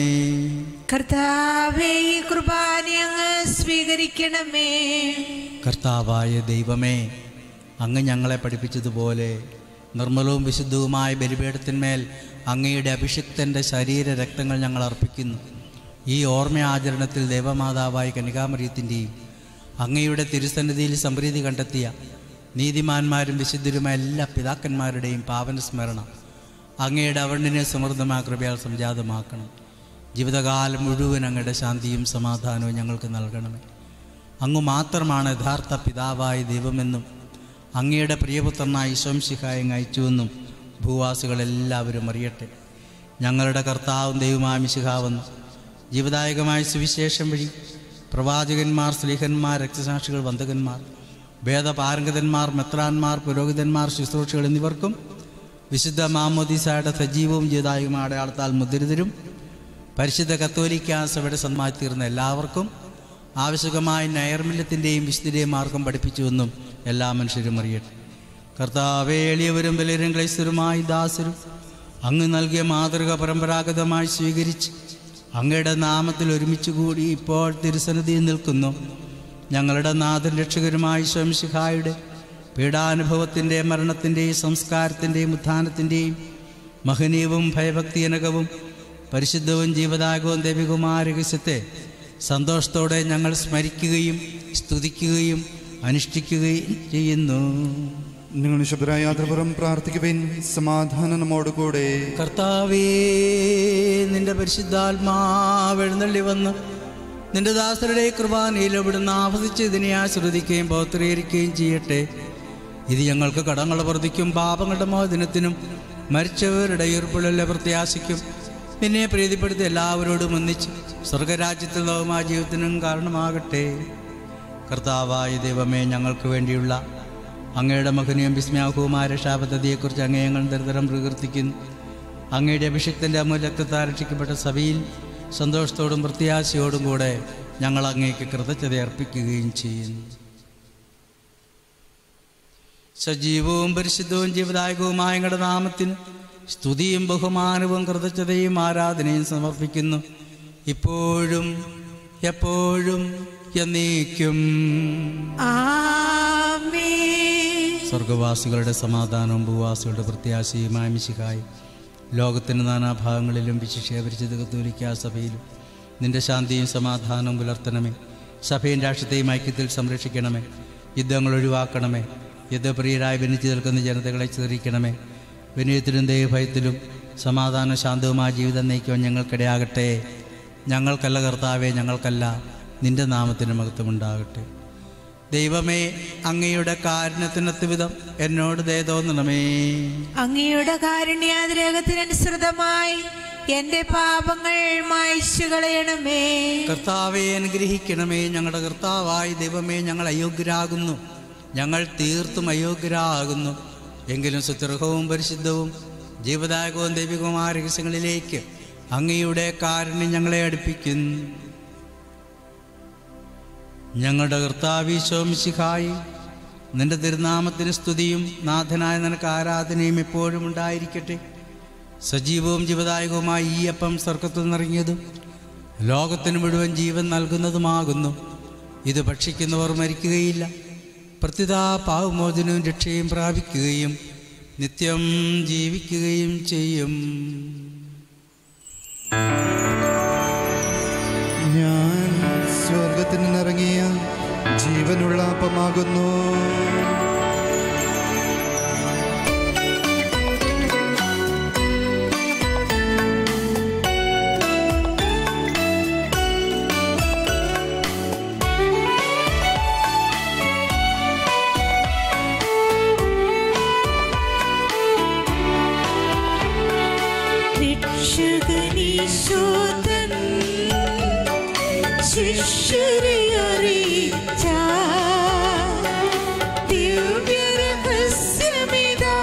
കർത്താവേ ഈ കുർബാന അങ്ങ് സ്വീകരിക്കണമേ കർത്താവായ ദൈവമേ അങ്ങ് ഞങ്ങളെ പഠിപ്പിച്ചതുപോലെ നിർമ്മലവും വിശുദ്ധവുമായ ബലിപീഠത്തിന്മേൽ അങ്ങയുടെ അഭിഷിക്തൻ്റെ ശരീര രക്തങ്ങൾ ഞങ്ങൾ അർപ്പിക്കുന്നു ഈ ഓർമ്മയാചരണത്തിൽ ദേവമാതാവായ കനികാമറിയത്തിൻ്റെയും അങ്ങയുടെ തിരുസന്നിധിയിൽ സമൃദ്ധി കണ്ടെത്തിയ നീതിമാന്മാരും വിശുദ്ധരുമായ എല്ലാ പിതാക്കന്മാരുടെയും പാവന സ്മരണ അങ്ങയുടെ അവർണ്ണിനെ സമൃദ്ധമായ കൃപയാൽ സംജാതമാക്കണം ജീവിതകാലം മുഴുവൻ അങ്ങയുടെ ശാന്തിയും സമാധാനവും ഞങ്ങൾക്ക് നൽകണമേ അങ്ങ് മാത്രമാണ് യഥാർത്ഥ പിതാവായ ദൈവമെന്നും അങ്ങയുടെ പ്രിയപുത്രനായ ഈശോംശിഹായം അയച്ചുവെന്നും ഭൂവാസികളെല്ലാവരും അറിയട്ടെ ഞങ്ങളുടെ കർത്താവും ദൈവമായ മിശിഹാവെന്നും ജീവദായകമായ സുവിശേഷം വഴി പ്രവാചകന്മാർ സ്ലീഹന്മാർ രക്തസാക്ഷികൾ വന്ദകന്മാർ വേദപാരംഗതന്മാർ മെത്രാന്മാർ പുരോഹിതന്മാർ ശുശ്രൂഷകൾ എന്നിവർക്കും വിശുദ്ധ മാമോദിസയുടെ സജീവവും ജീവദായകമായ അടയാളത്താൽ മുദ്രിതരും പരിശുദ്ധ കത്തോലിക്ക സഭയുടെ സന്മായി തീർന്ന എല്ലാവർക്കും ആവശ്യകമായ നൈർമല്യത്തിൻ്റെയും വിശുദ്ധിയുടെയും മാർഗം പഠിപ്പിച്ചുവെന്നും എല്ലാ മനുഷ്യരും അറിയട്ടെ കർത്താവേ എളിയവരും വലിയവരും ക്ലൈസ്തരുമായി ദാസരും അങ്ങ് നൽകിയ മാതൃക പരമ്പരാഗതമായി സ്വീകരിച്ച് അങ്ങയുടെ നാമത്തിൽ ഒരുമിച്ച് കൂടി ഇപ്പോൾ തിരുസന്നിധിയിൽ നിൽക്കുന്നു ഞങ്ങളുടെ നാഥൻ രക്ഷകരുമായ ശംശിഹായുടെ പീഡാനുഭവത്തിൻ്റെയും മരണത്തിൻ്റെയും സംസ്കാരത്തിൻ്റെയും ഉത്ഥാനത്തിൻ്റെയും മഹനീയവും ഭയഭക്തിജനകവും പരിശുദ്ധവും ജീവദായകവും ദൈവികവുമായ രഹസ്യത്തെ സന്തോഷത്തോടെ ഞങ്ങൾ സ്മരിക്കുകയും സ്തുതിക്കുകയും അനുഷ്ഠിക്കുകയും ചെയ്യുന്നു നിങ്ങൾ നിശബ്ദരായ യാത്രപുറം പ്രാർത്ഥിക്കുവിൻ സമാധാനം നമ്മോട് കൂടെ കർത്താവേ നിന്റെ പരിശുദ്ധാത്മാവ് എഴുന്നള്ളി വന്ന് നിന്റെ ദാസരുടെ കുർബാനയിൽ ഇവിടുന്ന് ആവസിച്ച് ഇതിനെ ആശ്രദിക്കുകയും പൗത്രീകരിക്കുകയും ചെയ്യട്ടെ ഇത് ഞങ്ങൾക്ക് കടങ്ങളുടെ വർദ്ധിക്കും പാപങ്ങളുടെ മോചനത്തിനും മരിച്ചവരുടെ ഉയർപ്പുള്ള പ്രത്യാശയ്ക്കും നിന്നെ പ്രീതിപ്പെടുത്തി എല്ലാവരോടും ഒന്നിച്ച് സ്വർഗരാജ്യത്തിൽ നവമായ ജീവിതത്തിനും കാരണമാകട്ടെ കർത്താവായ ദൈവമേ ഞങ്ങൾക്ക് വേണ്ടിയുള്ള അങ്ങയുടെ മകനെയും വിസ്മയാഹവുമായ രക്ഷാപദ്ധതിയെക്കുറിച്ച് അങ്ങേ ഞങ്ങൾ നിരന്തരം പ്രകീർത്തിക്കുന്നു അങ്ങയുടെ അഭിഷിക്തൻ്റെ അമൂല്യ രക്തത്താൽ രക്ഷിക്കപ്പെട്ട സഭയിൽ സന്തോഷത്തോടും പ്രത്യാശയോടും കൂടെ ഞങ്ങൾ അങ്ങേക്ക് കൃതജ്ഞത അർപ്പിക്കുകയും ചെയ്യുന്നു സജീവവും പരിശുദ്ധവും ജീവദായകവുമായ ഞങ്ങളുടെ നാമത്തിന് സ്തുതിയും ബഹുമാനവും കൃതജ്ഞതയും ആരാധനയും സമർപ്പിക്കുന്നു ഇപ്പോഴും എപ്പോഴും എന്നേക്കും ആമേ സ്വർഗവാസികളുടെ സമാധാനവും ഭൂവാസികളുടെ പ്രത്യാശയുമായ മിശിഹായി ലോകത്തിൻ്റെ നാനാഭാഗങ്ങളിലും വിശിഷ്ടീകരിച്ചത് കത്തോലിക്ക സഭയിലും നിന്റെ ശാന്തിയും സമാധാനവും പുലർത്തണമേ സഭയും രാഷ്ട്രത്തെയും ഐക്യത്തിൽ സംരക്ഷിക്കണമേ യുദ്ധങ്ങൾ ഒഴിവാക്കണമേ യുദ്ധപ്രിയരായി ഭിന്നിച്ചു നിൽക്കുന്ന ജനതകളെ ചിതറിക്കണമേ വിനയത്തിലും ദൈവഭയത്തിലും സമാധാന ശാന്തവുമായ ജീവിതം നയിക്കുവാൻ ദൈവമേ അങ്ങയുടെ കാരുണ്യത്തിനൊത്ത് വിധം എന്നോട് ദയ തോന്നണമേ അങ്ങയുടെ കാരുണ്യാതിരേകത്തിനനുസൃതമായി എന്റെ പാപങ്ങൾ മായ്ച്ചു കളയണമേ കർത്താവെ അനുഗ്രഹിക്കണമേ ഞങ്ങളുടെ കർത്താവായ ദൈവമേ ഞങ്ങൾ അയോഗ്യരാകുന്നു ഞങ്ങൾ തീർത്തും അയോഗ്യരാകുന്നു എങ്കിലും സുത്യർഹവും പരിശുദ്ധവും ജീവദായകവും ദൈവികവുമായ രഹസ്യങ്ങളിലേക്ക് അങ്ങയുടെ കാരുണ്യം ഞങ്ങളെ അടുപ്പിക്കുന്നു ഞങ്ങളുടെ കർത്താവീശോമിശിഹായി നിന്റെ തിരുനാമത്തിന് സ്തുതിയും നാഥനായ നിനക്ക് ആരാധനയും എപ്പോഴും ഉണ്ടായിരിക്കട്ടെ സജീവവും ജീവദായകവുമായ ഈ അപ്പം സ്വർഗത്തു നിന്നിറങ്ങിയതും ലോകത്തിന് മുഴുവൻ ജീവൻ നൽകുന്നതുമാകുന്നു ഇത് ഭക്ഷിക്കുന്നവർ മരിക്കുകയില്ല പ്രത്യുതാ പാവമോചനവും രക്ഷയും പ്രാപിക്കുകയും നിത്യം ജീവിക്കുകയും ചെയ്യും ഞാൻ സ്വർഗത്തിൽ നിന്നിറങ്ങിയ ജീവനുള്ള അപ്പമാകുന്നു രക്ഷകനീശോതൻ ശിഷ്യരെ അറിയിച്ച ദിവ്യരഹസ്യമിതാ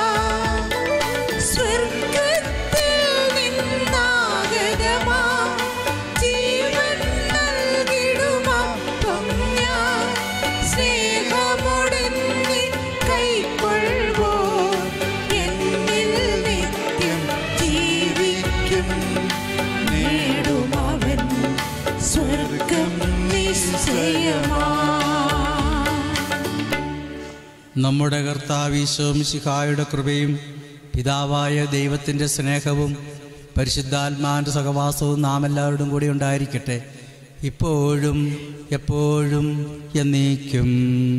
സ്വർഗത്തിൽ നിന്നാഗതമാ ജീവൻ നൽകിടുമപ്പം ഞാൻ സ്നേഹമുടനെ കൈക്കൊള്ളുവോ എന്നിൽ നിത്യം ജീവിക്കും നേടുമവൻ സ്വർഗം നിശ്ചയമാ നമ്മുടെ കർത്താവീശോമിശിഹായുടെ കൃപയും പിതാവായ ദൈവത്തിൻ്റെ സ്നേഹവും പരിശുദ്ധാത്മാവിൻ്റെ സഹവാസവും നാം എല്ലാവരോടും കൂടി ഉണ്ടായിരിക്കട്ടെ ഇപ്പോഴും എപ്പോഴും എന്നേക്കും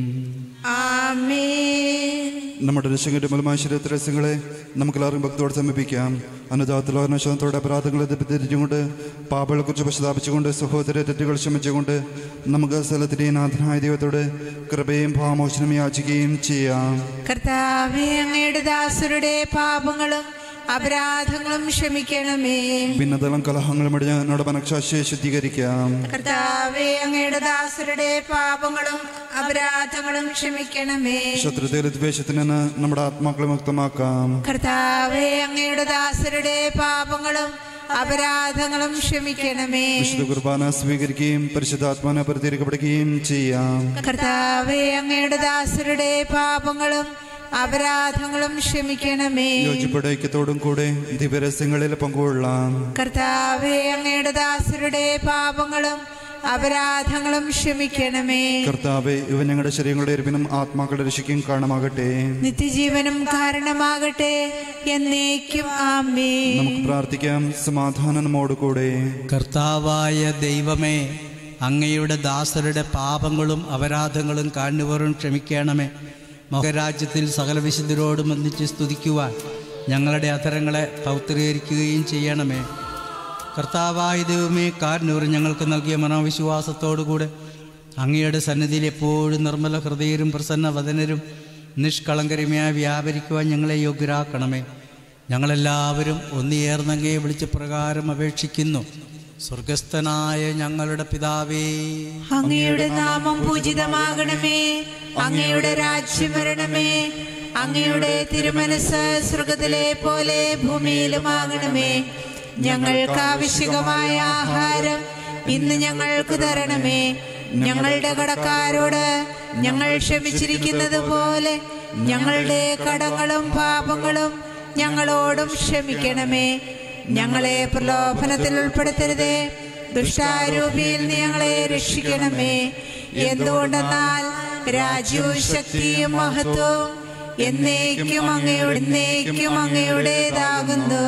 ആമേൻ നമ്മുടെ രക്ഷകന്റെ മൂലമായ രഹസ്യങ്ങളെ നമുക്കെല്ലാവരും ഭക്തോടെ സമീപിക്കാം അനുദാത്തിലോനശോധത്തോടെ അപരാധങ്ങളെ തിരിച്ചുകൊണ്ട് പാപങ്ങളെക്കുറിച്ച് പശ്ചാത്തപിച്ചുകൊണ്ട് സഹോദര തെറ്റുകൾ ക്ഷമിച്ചുകൊണ്ട് നമുക്ക് സ്ഥലത്തിൻ്റെ നാഥനായ ദൈവത്തോട് കൃപയും ഭാവമോചനം യാചിക്കുകയും ചെയ്യാം കർത്താവേ അങ്ങയുടെ ദാസരുടെ പാപങ്ങളും അപരാധങ്ങളും ക്ഷമിക്കണമേ ഭിന്നതളം കലഹങ്ങളും ഇടിഞ്ഞ് നമ്മുടെ മനഃശാസ്ത്രയെ ശുദ്ധീകരിക്കാം കർത്താവേ അങ്ങയുടെ ദാസരുടെ പാപങ്ങളും അപരാധങ്ങളും ക്ഷമിക്കണമേ ശത്രുതയിലെ ദ്വേഷത്തിൽ നിന്ന് നമ്മുടെ ആത്മാക്കളെ മുക്തമാക്കാം കർത്താവേ അങ്ങയുടെ ദാസരുടെ പാപങ്ങളും അപരാധങ്ങളും ക്ഷമിക്കണമേ വിശുദ്ധ കുർബാന സ്വീകരിക്കുകയും പരിശുദ്ധാത്മാനെ പരിതീരിക്കപ്പെടുകയും ചെയ്യാം കർത്താവേ അങ്ങയുടെ ദാസരുടെ പാപങ്ങളും അപരാധങ്ങളും ക്ഷമിക്കണമേ യോജിപ്പയുടെ ഐക്യത്തോടും കൂടെ ദിവ്യരസ്യങ്ങളിൽ പങ്കുകൊള്ളാം കർത്താവേ അങ്ങയുടെ ദാസരുടെ പാപങ്ങളും അപരാധങ്ങളും ക്ഷമിക്കണമേ കർത്താവെ ഇവ ഞങ്ങളുടെ ശരീരങ്ങളുടെ എരിവിനും ആത്മാക്കളുടെ രക്ഷിക്കും കാരണമാകട്ടെ നിത്യജീവനും കാരണമാകട്ടെ എന്നേക്കും ആമേ നമുക്ക് പ്രാർത്ഥിക്കാം സമാധാനം നമ്മോട് കൂടെ കർത്താവായ ദൈവമേ അങ്ങയുടെ ദാസരുടെ പാപങ്ങളും അപരാധങ്ങളും കാണുവറും ക്ഷമിക്കണമേ മകരാജ്യത്തിൽ സകല വിശുദ്ധരോടും ഒന്നിച്ച് സ്തുതിക്കുവാൻ ഞങ്ങളുടെ അധരങ്ങളെ പൗത്രീകരിക്കുകയും ചെയ്യണമേ കർത്താവായ ദൈവമേ കാരണവർ ഞങ്ങൾക്ക് നൽകിയ മനോവിശ്വാസത്തോടുകൂടെ അങ്ങയുടെ സന്നിധിയിൽ എപ്പോഴും നിർമ്മല ഹൃദയരും പ്രസന്നവദനരും നിഷ്കളങ്കരമയായി വ്യാപരിക്കുവാൻ ഞങ്ങളെ യോഗ്യരാക്കണമേ ഞങ്ങളെല്ലാവരും ഒന്നിയേർന്നങ്ങയെ വിളിച്ച പ്രകാരം അപേക്ഷിക്കുന്നു സ്വർഗസ്ഥനായ ഞങ്ങളുടെ പിതാവേ അങ്ങയുടെ നാമം പൂജിതമാകണമേ അങ്ങയുടെ രാജ്യം വരണമേ അങ്ങയുടെ തിരുമനസ് സ്വർഗത്തിലെ പോലെ ഭൂമിയിലുമാകണമേ ഞങ്ങൾക്ക് ആവശ്യകമായ ആഹാരം ഇന്ന് ഞങ്ങൾക്ക് തരണമേ ഞങ്ങളുടെ കടക്കാരോട് ഞങ്ങൾ ക്ഷമിച്ചിരിക്കുന്നത് പോലെ ഞങ്ങളുടെ കടങ്ങളും പാപങ്ങളും ഞങ്ങളോടും ക്ഷമിക്കണമേ ഞങ്ങളെ പ്രലോഭനത്തിൽ ഉൾപ്പെടുത്തരുതേ ദുഷ്ടാരൂപിയിൽ നീ ഞങ്ങളെ രക്ഷിക്കണമേ എന്തുകൊണ്ടെന്നാൽ രാജ്യവും ശക്തിയും മഹത്വവും എന്നേക്കും അങ്ങയുടെ എന്നേക്കും അങ്ങയുടേതാകുന്നു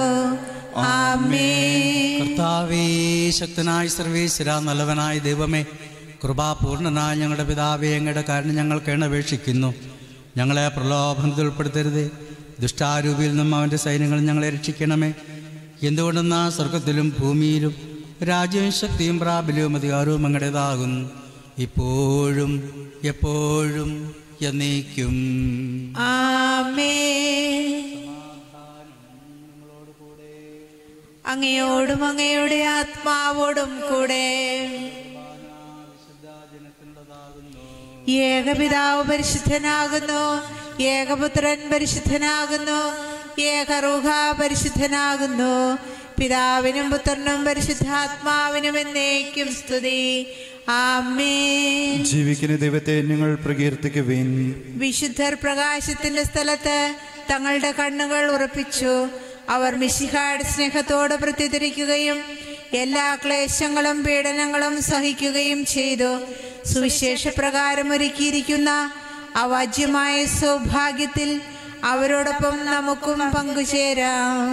ആമേ കർത്താവേ ശക്തനായ സർവേശ്വര നല്ലവനായ ദൈവമേ കൃപാപൂർണനായ ഞങ്ങളുടെ പിതാവേ അങ്ങയുടെ കാരണം ഞങ്ങൾ കേണപേക്ഷിക്കുന്നു ഞങ്ങളെ പ്രലോഭനത്തിൽ ഉൾപ്പെടുത്തരുത് ദുഷ്ടാരൂപിയിൽ നിന്നും അവൻ്റെ സൈന്യങ്ങൾ ഞങ്ങളെ രക്ഷിക്കണമേ എന്തുകൊണ്ടെന്നാ സ്വർഗത്തിലും ഭൂമിയിലും രാജ്യവും ശക്തിയും പ്രാബല്യവും അധികാരവും അങ്ങടേതാകുന്നു ഇപ്പോഴും എപ്പോഴും എന്നേക്കും ആമേ അങ്ങയോടും അങ്ങയുടെ ആത്മാവോടും കൂടെ ഏകപിതാവ് പരിശുദ്ധനാകുന്നു ഏകപുത്രൻ പരിശുദ്ധനാകുന്നു ഏകറുഹ പരിശുദ്ധനാകുന്നു പിതാവിനും പുത്രനും പരിശുദ്ധാത്മാവിനും എന്നേക്കും സ്തുതി ആമേ ജീവിക്കുന്ന ദൈവത്തെ നിങ്ങൾ പ്രകീർത്തിക്കുവിൻ വിശുദ്ധർ പ്രകാശത്തിന്റെ സ്ഥലത്ത് തങ്ങളുടെ കണ്ണുകൾ ഉറപ്പിച്ചു അവർ മിശിഹായുടെ സ്നേഹത്തോട് പ്രത്യതിരിക്കുകയും എല്ലാ ക്ലേശങ്ങളും പീഡനങ്ങളും സഹിക്കുകയും ചെയ്തു സുവിശേഷ പ്രകാരം ഒരുക്കിയിരിക്കുന്ന അവാജ്യമായ സൗഭാഗ്യത്തിൽ അവരോടൊപ്പം നമുക്കും പങ്കുചേരാം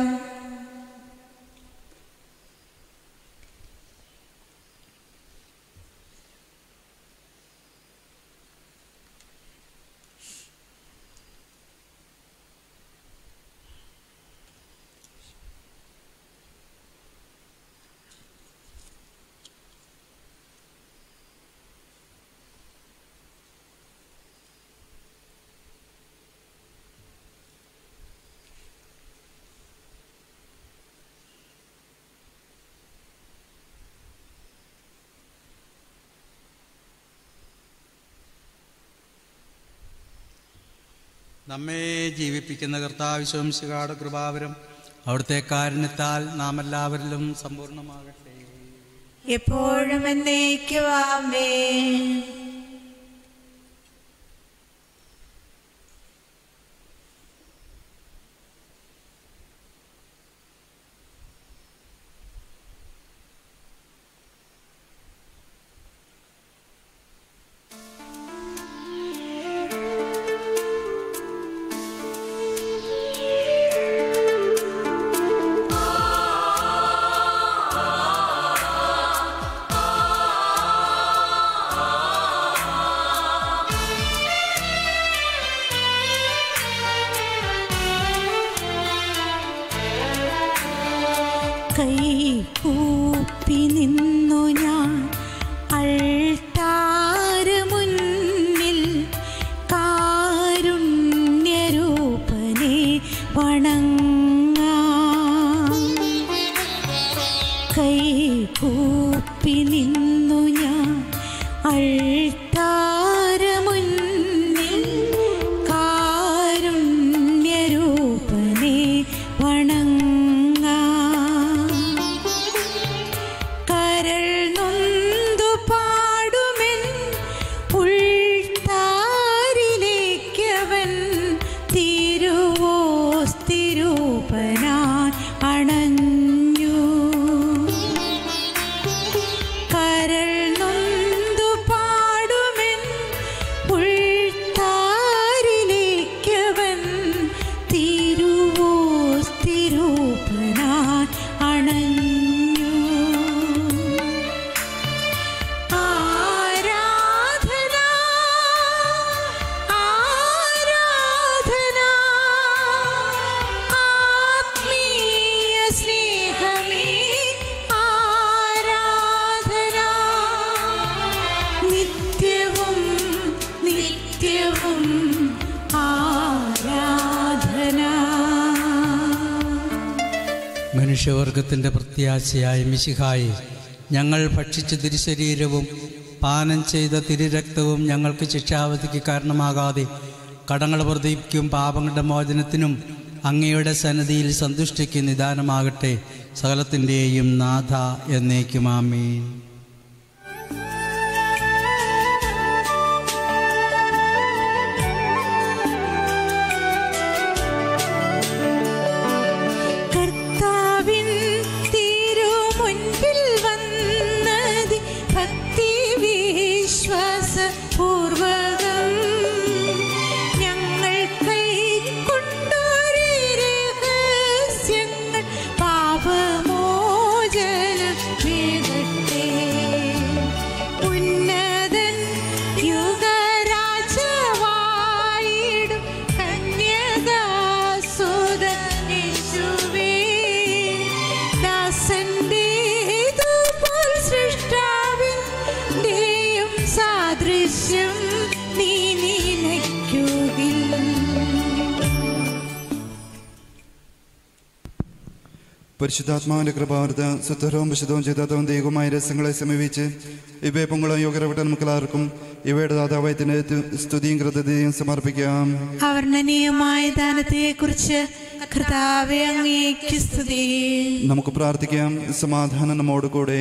നമ്മെ ജീവിപ്പിക്കുന്ന കർത്താവിശ്വംശികാട് കൃപാവരം അവിടുത്തെ കാരുണ്യത്താൽ നാം എല്ലാവരിലും സമ്പൂർണ്ണമാകട്ടെ എപ്പോഴും എന്നേക്കുവാമേ കൈകൂപ്പി നിന്നു ഞാൻ അൾത്താര മുന്നിൽ കാരുണ്യരൂപനെ വണങ്ങാം കൈകൂപ്പി നിന്നു ഞാൻ അൾത്താര മുന്നിൽ കാരുണ്യരൂപനെ വണങ്ങാം കരൾ നൊന്തു പാടുമെൻ ഉൾത്താരിലേക്കവൻ തിരുവോസ്തിരൂപനാൻ അണഞ്ഞു കരൾ നൊന്തു പാടുമെൻ ഉൾത്താരിലേക്കവൻ തിരുവോസ്തിരൂപനാൻ അണഞ്ഞു ആരാധന ആരാധന ആത്മീയ സ്നേഹമേ ആരാധന നിത്യവും നിത്യവും ആരാധന മനുഷ്യവർഗത്തിൻ്റെ പ്രത്യാശയായ മിശിഹായി ഞങ്ങൾ ഭക്ഷിച്ച തിരുശരീരവും പാനം ചെയ്ത തിരുരക്തവും ഞങ്ങൾക്ക് ശിക്ഷാവധിക്ക് കാരണമാകാതെ കടങ്ങൾ വർദ്ധിപ്പിക്കും പാപങ്ങളുടെ മോചനത്തിനും അങ്ങയുടെ സന്നദ്ധിയിൽ സന്തുഷ്ടിക്ക് നിദാനമാകട്ടെ സകലത്തിൻ്റെയും നാഥ എന്നേക്കും ആമീൻ കർത്താവിൻ തിരുമുൻപിൽ വന്നതി ഭക്തി വിശ്വാസ പൂർവകം ഞങ്ങൾ കൈക്കൊണ്ടൊരു രഹസ്യങ്ങൾ പാപമോചനം വേഗട്ടെ പരിശുദ്ധാത്മാവിന്റെ കൃപാവർത്ത സുത്തരവും വിശുദ്ധവും ചെയ്താത്തവും ദൈവമായ രസങ്ങളെ സമീപിച്ച് ഇവയെ പൊങ്കളം യോഗ്യരവിട്ട നമുക്ക് എല്ലാവർക്കും ഇവയുടെ ദാതാവയത്തിന് സ്തുതിയും കൃതജ്ഞതയും സമർപ്പിക്കാം അവർണ്ണനീയമായ ദാനത്തെക്കുറിച്ച് കർത്താവെ അങ്ങേക്ക് സ്തുതി നമുക്ക് പ്രാർത്ഥിക്കാം സമാധാനം നമ്മോട് കൂടെ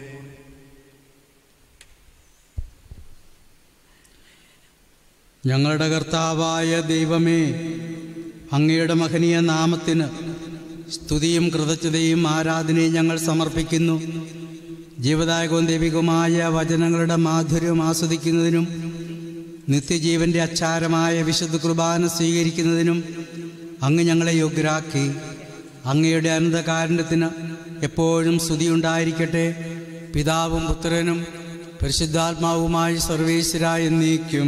ഞങ്ങളുടെ കർത്താവായ ദൈവമേ അങ്ങയുടെ മഹനീയ നാമത്തിന് സ്തുതിയും കൃതജ്ഞതയും ആരാധനയും ഞങ്ങൾ സമർപ്പിക്കുന്നു ജീവദായകവും ദൈവികവുമായ വചനങ്ങളുടെ മാധുര്യം ആസ്വദിക്കുന്നതിനും നിത്യജീവന്റെ അച്ചാരമായ വിശുദ്ധ കുർബാന സ്വീകരിക്കുന്നതിനും അങ്ങ് ഞങ്ങളെ യോഗ്യരാക്കി അങ്ങയുടെ അനന്തകാരുണ്യത്തിന് എപ്പോഴും സ്തുതിയുണ്ടായിരിക്കട്ടെ പിതാവും പുത്രനും പരിശുദ്ധാത്മാവുമായി സർവേശ്വരായി എന്നേക്കും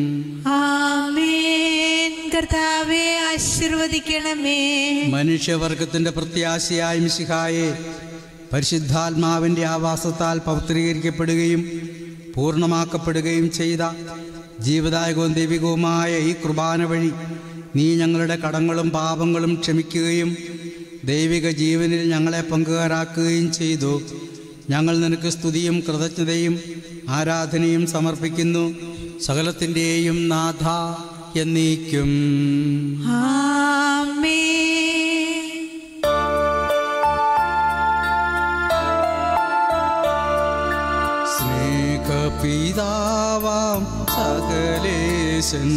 ആമേൻ കർത്താവെ ആശീർവദിക്കണമേ മനുഷ്യവർഗത്തിന്റെ പ്രത്യാശയായ മിശിഹായെ പരിശുദ്ധാത്മാവിന്റെ ആവാസത്താൽ പവിത്രീകരിക്കപ്പെടുകയും പൂർണ്ണമാക്കപ്പെടുകയും ചെയ്ത ജീവദായകവും ദൈവികവുമായ ഈ കുർബാന വഴി നീ ഞങ്ങളുടെ കടങ്ങളും പാപങ്ങളും ക്ഷമിക്കുകയും ദൈവിക ജീവനിൽ ഞങ്ങളെ പങ്കുകാരാക്കുകയും ചെയ്തു ഞങ്ങൾ നിനക്ക് സ്തുതിയും കൃതജ്ഞതയും ആരാധനയും സമർപ്പിക്കുന്നു സകലത്തിൻ്റെയും നാഥ എന്നീക്കും ആമേൻ സ്നേഹപിതാവാം സകലേശൻ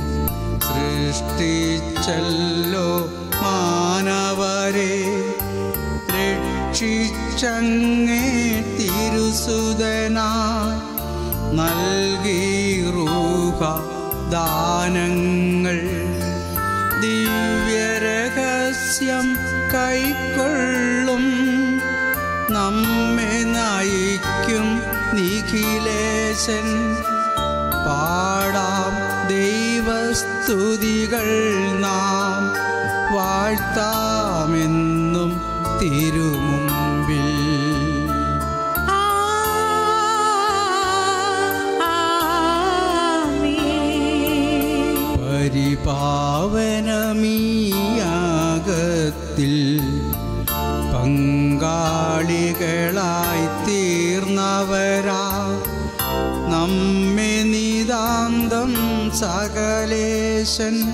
സൃഷ്ടിച്ചല്ലോ മാനവരെ രക്ഷിച്ചങ്ങേ തിരുസുതനായി നൽകി റൂഹ ദാനങ്ങൾ ദിവ്യരഹസ്യം കൈക്കൊള്ളും നമ്മെ നയിക്കും നിഖിലേശൻ പാടാം ദൈവസ്തുതികൾ നാം വാഴ്ത്താമെന്നും തിരുമുമ്പിൽ ആ ആമേൻ പരിപാവനമീയാകത്തിൽ പങ്കാളികളായി തീർന്നവരാ നമ്മെ നിതാന്തം സകലേശൻ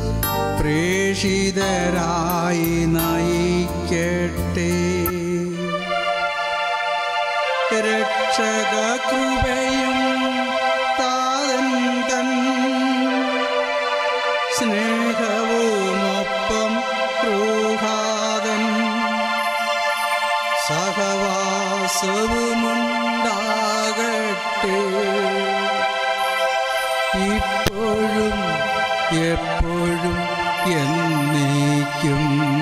പ്രേഷിതരായി നയിക്കട്ടെ രക്ഷക കൃപയും താതൻ തൻ സ്നേഹവുമൊപ്പം ക്രൂഹാതൻ സഹവാസവുമുണ്ടാകട്ടെ ഇപ്പോഴും എപ്പോഴും എന്നേക്കും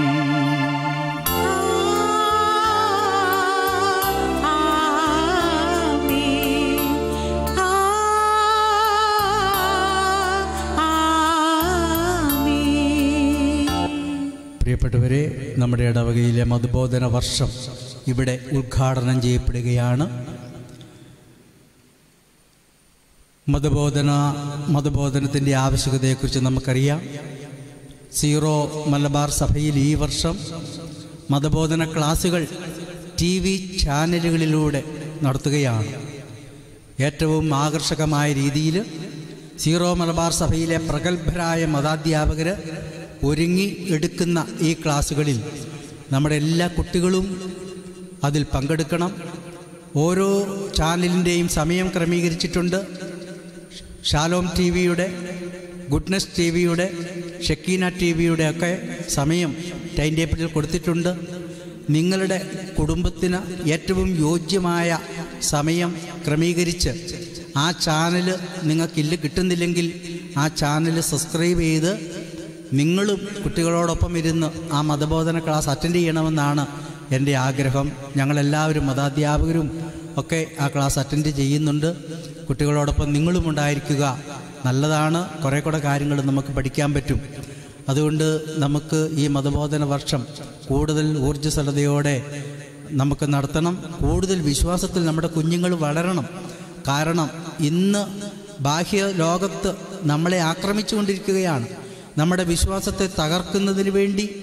പ്രിയപ്പെട്ടവരെ നമ്മുടെ ഇടവകയിലെ മധുബോധന വർഷം ഇവിടെ ഉദ്ഘാടനം ചെയ്യപ്പെടുകയാണ് മതബോധന മതബോധനത്തിൻ്റെ ആവശ്യകതയെക്കുറിച്ച് നമുക്കറിയാം സീറോ മലബാർ സഭയിൽ ഈ വർഷം മതബോധന ക്ലാസുകൾ ടി വി ചാനലുകളിലൂടെ നടത്തുകയാണ് ഏറ്റവും ആകർഷകമായ രീതിയിൽ സീറോ മലബാർ സഭയിലെ പ്രഗത്ഭരായ മതാധ്യാപകർ ഒരുങ്ങി എടുക്കുന്ന ഈ ക്ലാസ്സുകളിൽ നമ്മുടെ എല്ലാ കുട്ടികളും അതിൽ പങ്കെടുക്കണം ഓരോ ചാനലിൻ്റെയും സമയം ക്രമീകരിച്ചിട്ടുണ്ട് ഷാലോം ടി വിയുടെ ഗുഡ്നസ് ടി വിയുടെ ഷക്കീന ടി വിയുടെ ഒക്കെ സമയം ടൈം ടേബിളിൽ കൊടുത്തിട്ടുണ്ട് നിങ്ങളുടെ കുടുംബത്തിന് ഏറ്റവും യോജ്യമായ സമയം ക്രമീകരിച്ച് ആ ചാനൽ നിങ്ങൾക്കില്ല കിട്ടുന്നില്ലെങ്കിൽ ആ ചാനൽ സബ്സ്ക്രൈബ് ചെയ്ത് നിങ്ങളും കുട്ടികളോടൊപ്പം ഇരുന്ന് ആ മതബോധന ക്ലാസ് അറ്റൻഡ് ചെയ്യണമെന്നാണ് എൻ്റെ ആഗ്രഹം ഞങ്ങളെല്ലാവരും മതാധ്യാപകരും ഒക്കെ ആ ക്ലാസ് അറ്റൻഡ് ചെയ്യുന്നുണ്ട് കുട്ടികളോടൊപ്പം നിങ്ങളും ഉണ്ടായിരിക്കുക നല്ലതാണ് കുറേ കൂടെ കാര്യങ്ങൾ നമുക്ക് പഠിക്കാൻ പറ്റും അതുകൊണ്ട് നമുക്ക് ഈ മതബോധന വർഷം കൂടുതൽ ഊർജ്ജസ്വലതയോടെ നമുക്ക് നടത്തണം കൂടുതൽ വിശ്വാസത്തിൽ നമ്മുടെ കുഞ്ഞുങ്ങൾ വളരണം കാരണം ഇന്ന് ബാഹ്യ ലോകത്ത് നമ്മളെ ആക്രമിച്ചുകൊണ്ടിരിക്കുകയാണ് നമ്മുടെ വിശ്വാസത്തെ തകർക്കുന്നതിന് വേണ്ടി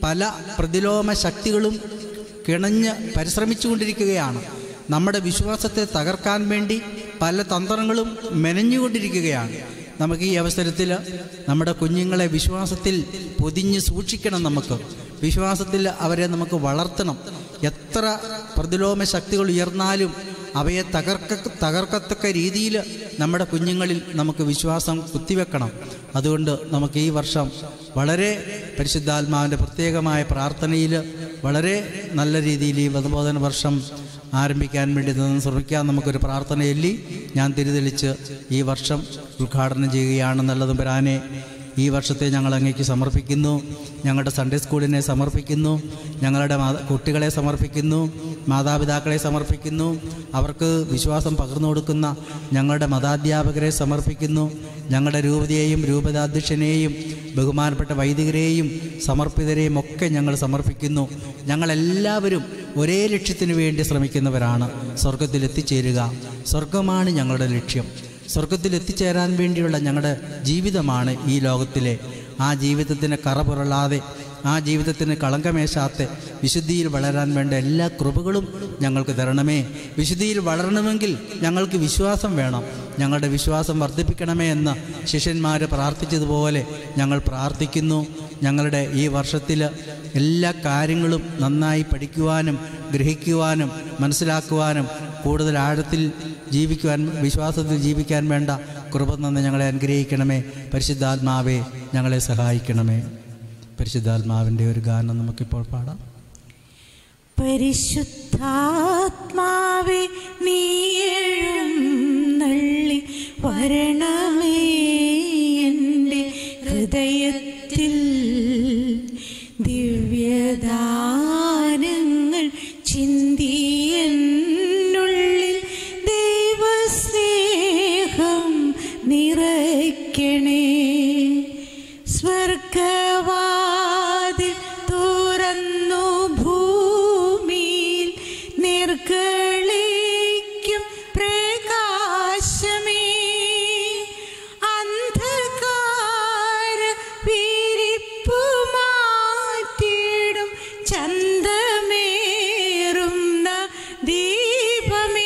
പല പ്രതിലോമ ശക്തികളും കിണഞ്ഞ് പരിശ്രമിച്ചുകൊണ്ടിരിക്കുകയാണ് നമ്മുടെ വിശ്വാസത്തെ തകർക്കാൻ വേണ്ടി പല തന്ത്രങ്ങളും മെനഞ്ഞുകൊണ്ടിരിക്കുകയാണ് നമുക്ക് ഈ അവസരത്തിൽ നമ്മുടെ കുഞ്ഞുങ്ങളെ വിശ്വാസത്തിൽ പൊതിഞ്ഞ് സൂക്ഷിക്കണം നമുക്ക് വിശ്വാസത്തിൽ അവരെ നമുക്ക് വളർത്തണം എത്ര പ്രതിലോമ ശക്തികൾ ഉയർന്നാലും അവയെ തകർക്ക തകർക്കത്തക്ക രീതിയിൽ നമ്മുടെ കുഞ്ഞുങ്ങളിൽ നമുക്ക് വിശ്വാസം കുത്തിവെക്കണം അതുകൊണ്ട് നമുക്ക് ഈ വർഷം വളരെ പരിശുദ്ധാത്മാവിൻ്റെ പ്രത്യേകമായ പ്രാർത്ഥനയിൽ വളരെ നല്ല രീതിയിൽ ഈ വധബോധന വർഷം ആരംഭിക്കാൻ വേണ്ടി നിന്ന് ശ്രമിക്കാൻ നമുക്കൊരു പ്രാർത്ഥന ചൊല്ലി ഞാൻ തിരിതെളിച്ച് ഈ വർഷം ഉദ്ഘാടനം ചെയ്യുകയാണെന്നുള്ളതും വരാനെ ഈ വർഷത്തെ ഞങ്ങൾ അങ്ങേക്ക് സമർപ്പിക്കുന്നു ഞങ്ങളുടെ സൺഡേ സ്കൂളിനെ സമർപ്പിക്കുന്നു ഞങ്ങളുടെ മാതാ കുട്ടികളെ സമർപ്പിക്കുന്നു മാതാപിതാക്കളെ സമർപ്പിക്കുന്നു അവർക്ക് വിശ്വാസം പകർന്നു കൊടുക്കുന്ന ഞങ്ങളുടെ മതാധ്യാപകരെ സമർപ്പിക്കുന്നു ഞങ്ങളുടെ രൂപതയെയും രൂപതാധ്യക്ഷനെയും ബഹുമാനപ്പെട്ട വൈദികരെയും സമർപ്പിതരെയും ഒക്കെ ഞങ്ങൾ സമർപ്പിക്കുന്നു ഞങ്ങളെല്ലാവരും ഒരേ ലക്ഷ്യത്തിന് വേണ്ടി ശ്രമിക്കുന്നവരാണ് സ്വർഗത്തിൽ എത്തിച്ചേരുക സ്വർഗമാണ് ഞങ്ങളുടെ ലക്ഷ്യം സ്വർഗത്തിൽ എത്തിച്ചേരാൻ വേണ്ടിയുള്ള ഞങ്ങളുടെ ജീവിതമാണ് ഈ ലോകത്തിലെ ആ ജീവിതത്തിന് കറ പുരളാതെ ആ ജീവിതത്തിന് കളങ്കമേശാത്ത വിശുദ്ധിയിൽ വളരാൻ വേണ്ട എല്ലാ കൃപകളും ഞങ്ങൾക്ക് തരണമേ വിശുദ്ധിയിൽ വളരണമെങ്കിൽ ഞങ്ങൾക്ക് വിശ്വാസം വേണം ഞങ്ങളുടെ വിശ്വാസം വർദ്ധിപ്പിക്കണമേ എന്ന് ശിഷ്യന്മാർ പ്രാർത്ഥിച്ചതുപോലെ ഞങ്ങൾ പ്രാർത്ഥിക്കുന്നു ഞങ്ങളുടെ ഈ വർഷത്തിൽ എല്ലാ കാര്യങ്ങളും നന്നായി പഠിക്കുവാനും ഗ്രഹിക്കുവാനും മനസ്സിലാക്കുവാനും കൂടുതൽ ആഴത്തിൽ ജീവിക്കുവാൻ വിശ്വാസത്തിൽ ജീവിക്കാൻ വേണ്ട കൃപ നിന്ന് ഞങ്ങളെ അനുഗ്രഹിക്കണമേ പരിശുദ്ധാത്മാവെ ഞങ്ങളെ സഹായിക്കണമേ പരിശുദ്ധാത്മാവിൻ്റെ ഒരു ഗാനം നമുക്കിപ്പോൾ പാടാം പരിശുദ്ധാത്മാവേ നീ എഴുന്നള്ളി വരണമേ എൻ്റെ ഹൃദയത്തിൽ ദിവ്യദാനങ്ങൾ ചിന്തിയെന്നുള്ളിൽ ദൈവസ്നേഹം നിറയ്ക്കണേ സ്വർഗവാതിൽ തുറന്നു ഭൂമിയിൽ നിർക്കളിക്കും പ്രകാശമേ അന്ധകാര വിരിപ്പു മാറ്റിടും ചന്തമേറുന്ന ദീപമേ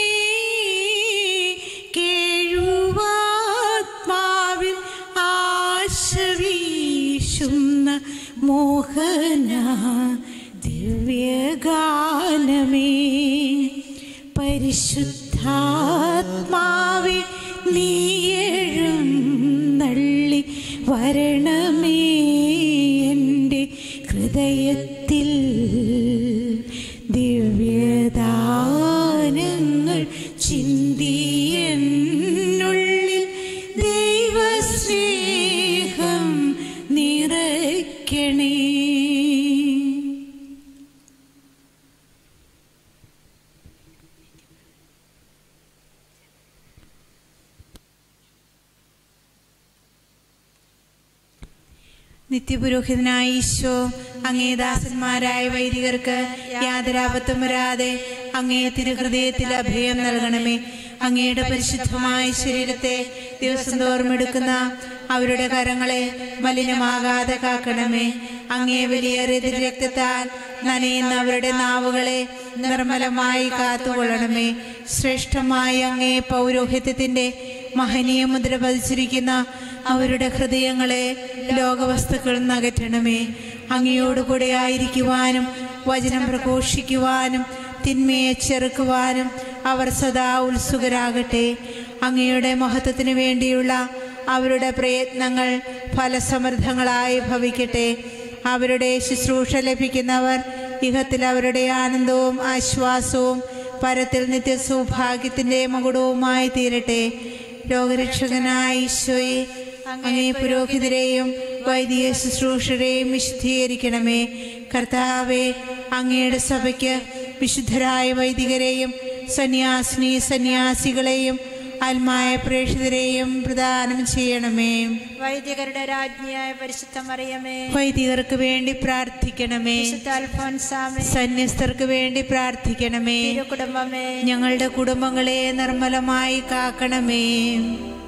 കേഴുവാത്മാവിൽ ആശവീശുന്ന മോഹന ദിവ്യഗാനമേ പരിശുദ്ധാത്മാവേ നീ എഴുന്നള്ളി വരണമേ എൻ്റെ ഹൃദയത്തിൽ ദിവ്യദാനങ്ങൾ ചിന്തിയെന്നുള്ളിൽ ദൈവസ്നേഹം നിറയ്ക്കണേ നിത്യപുരോഹിതനായ ഈശോ അങ്ങേ ദാസന്മാരായ വൈദികർക്ക് യാതൊരാപത്തും വരാതെ അങ്ങേ തിരുഹൃദയത്തിൽ അഭയം നൽകണമേ അങ്ങയുടെ പരിശുദ്ധമായ ശരീരത്തെ ദിവസം തോറും എടുക്കുന്ന അവരുടെ കരങ്ങളെ മലിനമാകാതെ കാക്കണമേ അങ്ങേ വലിയേറിയ രക്തത്താൽ നനയുന്ന അവരുടെ നാവുകളെ നിർമ്മലമായി കാത്തുകൊള്ളണമേ ശ്രേഷ്ഠമായ അങ്ങേ പൗരോഹിത്യത്തിന്റെ മഹനീയ മുദ്ര പതിച്ചിരിക്കുന്ന അവരുടെ ഹൃദയങ്ങളെ ലോകവസ്തുക്കളിൽ നിന്ന് അകറ്റണമേ അങ്ങയോടുകൂടെ ആയിരിക്കുവാനും വചനം പ്രഘോഷിക്കുവാനും തിന്മയെ ചെറുക്കുവാനും അവർ സദാ ഉത്സുകരാകട്ടെ അങ്ങയുടെ മഹത്വത്തിന് വേണ്ടിയുള്ള അവരുടെ പ്രയത്നങ്ങൾ ഫലസമൃദ്ധങ്ങളായി ഭവിക്കട്ടെ അവരുടെ ശുശ്രൂഷ ലഭിക്കുന്നവർ ഇഹത്തിൽ അവരുടെ ആനന്ദവും ആശ്വാസവും പരത്തിൽ നിത്യ സൗഭാഗ്യത്തിൻ്റെ മകുടവുമായി തീരട്ടെ ലോകരക്ഷകനായ ഈശോയെ അങ്ങേ പുരോഹിതരെയും വൈദിക ശുശ്രൂഷരെയും വിശുദ്ധീകരിക്കണമേ കർത്താവെ അങ്ങയുടെ സഭയ്ക്ക് വിശുദ്ധരായ വൈദികരെയും സന്യാസിനി സന്യാസികളെയും ആത്മായ പ്രേക്ഷിതരെയും പ്രദാനം ചെയ്യണമേ വൈദികരുടെ രാജ്ഞിയായ പരിശുദ്ധ മറിയമേ വൈദികർക്ക് വേണ്ടി പ്രാർത്ഥിക്കണമേ വിശുദ്ധ അൽഫോൻസാമേ സന്യസ്തർക്ക് വേണ്ടി പ്രാർത്ഥിക്കണമേ കുടുംബമേ ഞങ്ങളുടെ കുടുംബങ്ങളെ നിർമ്മലമായി കാക്കണമേ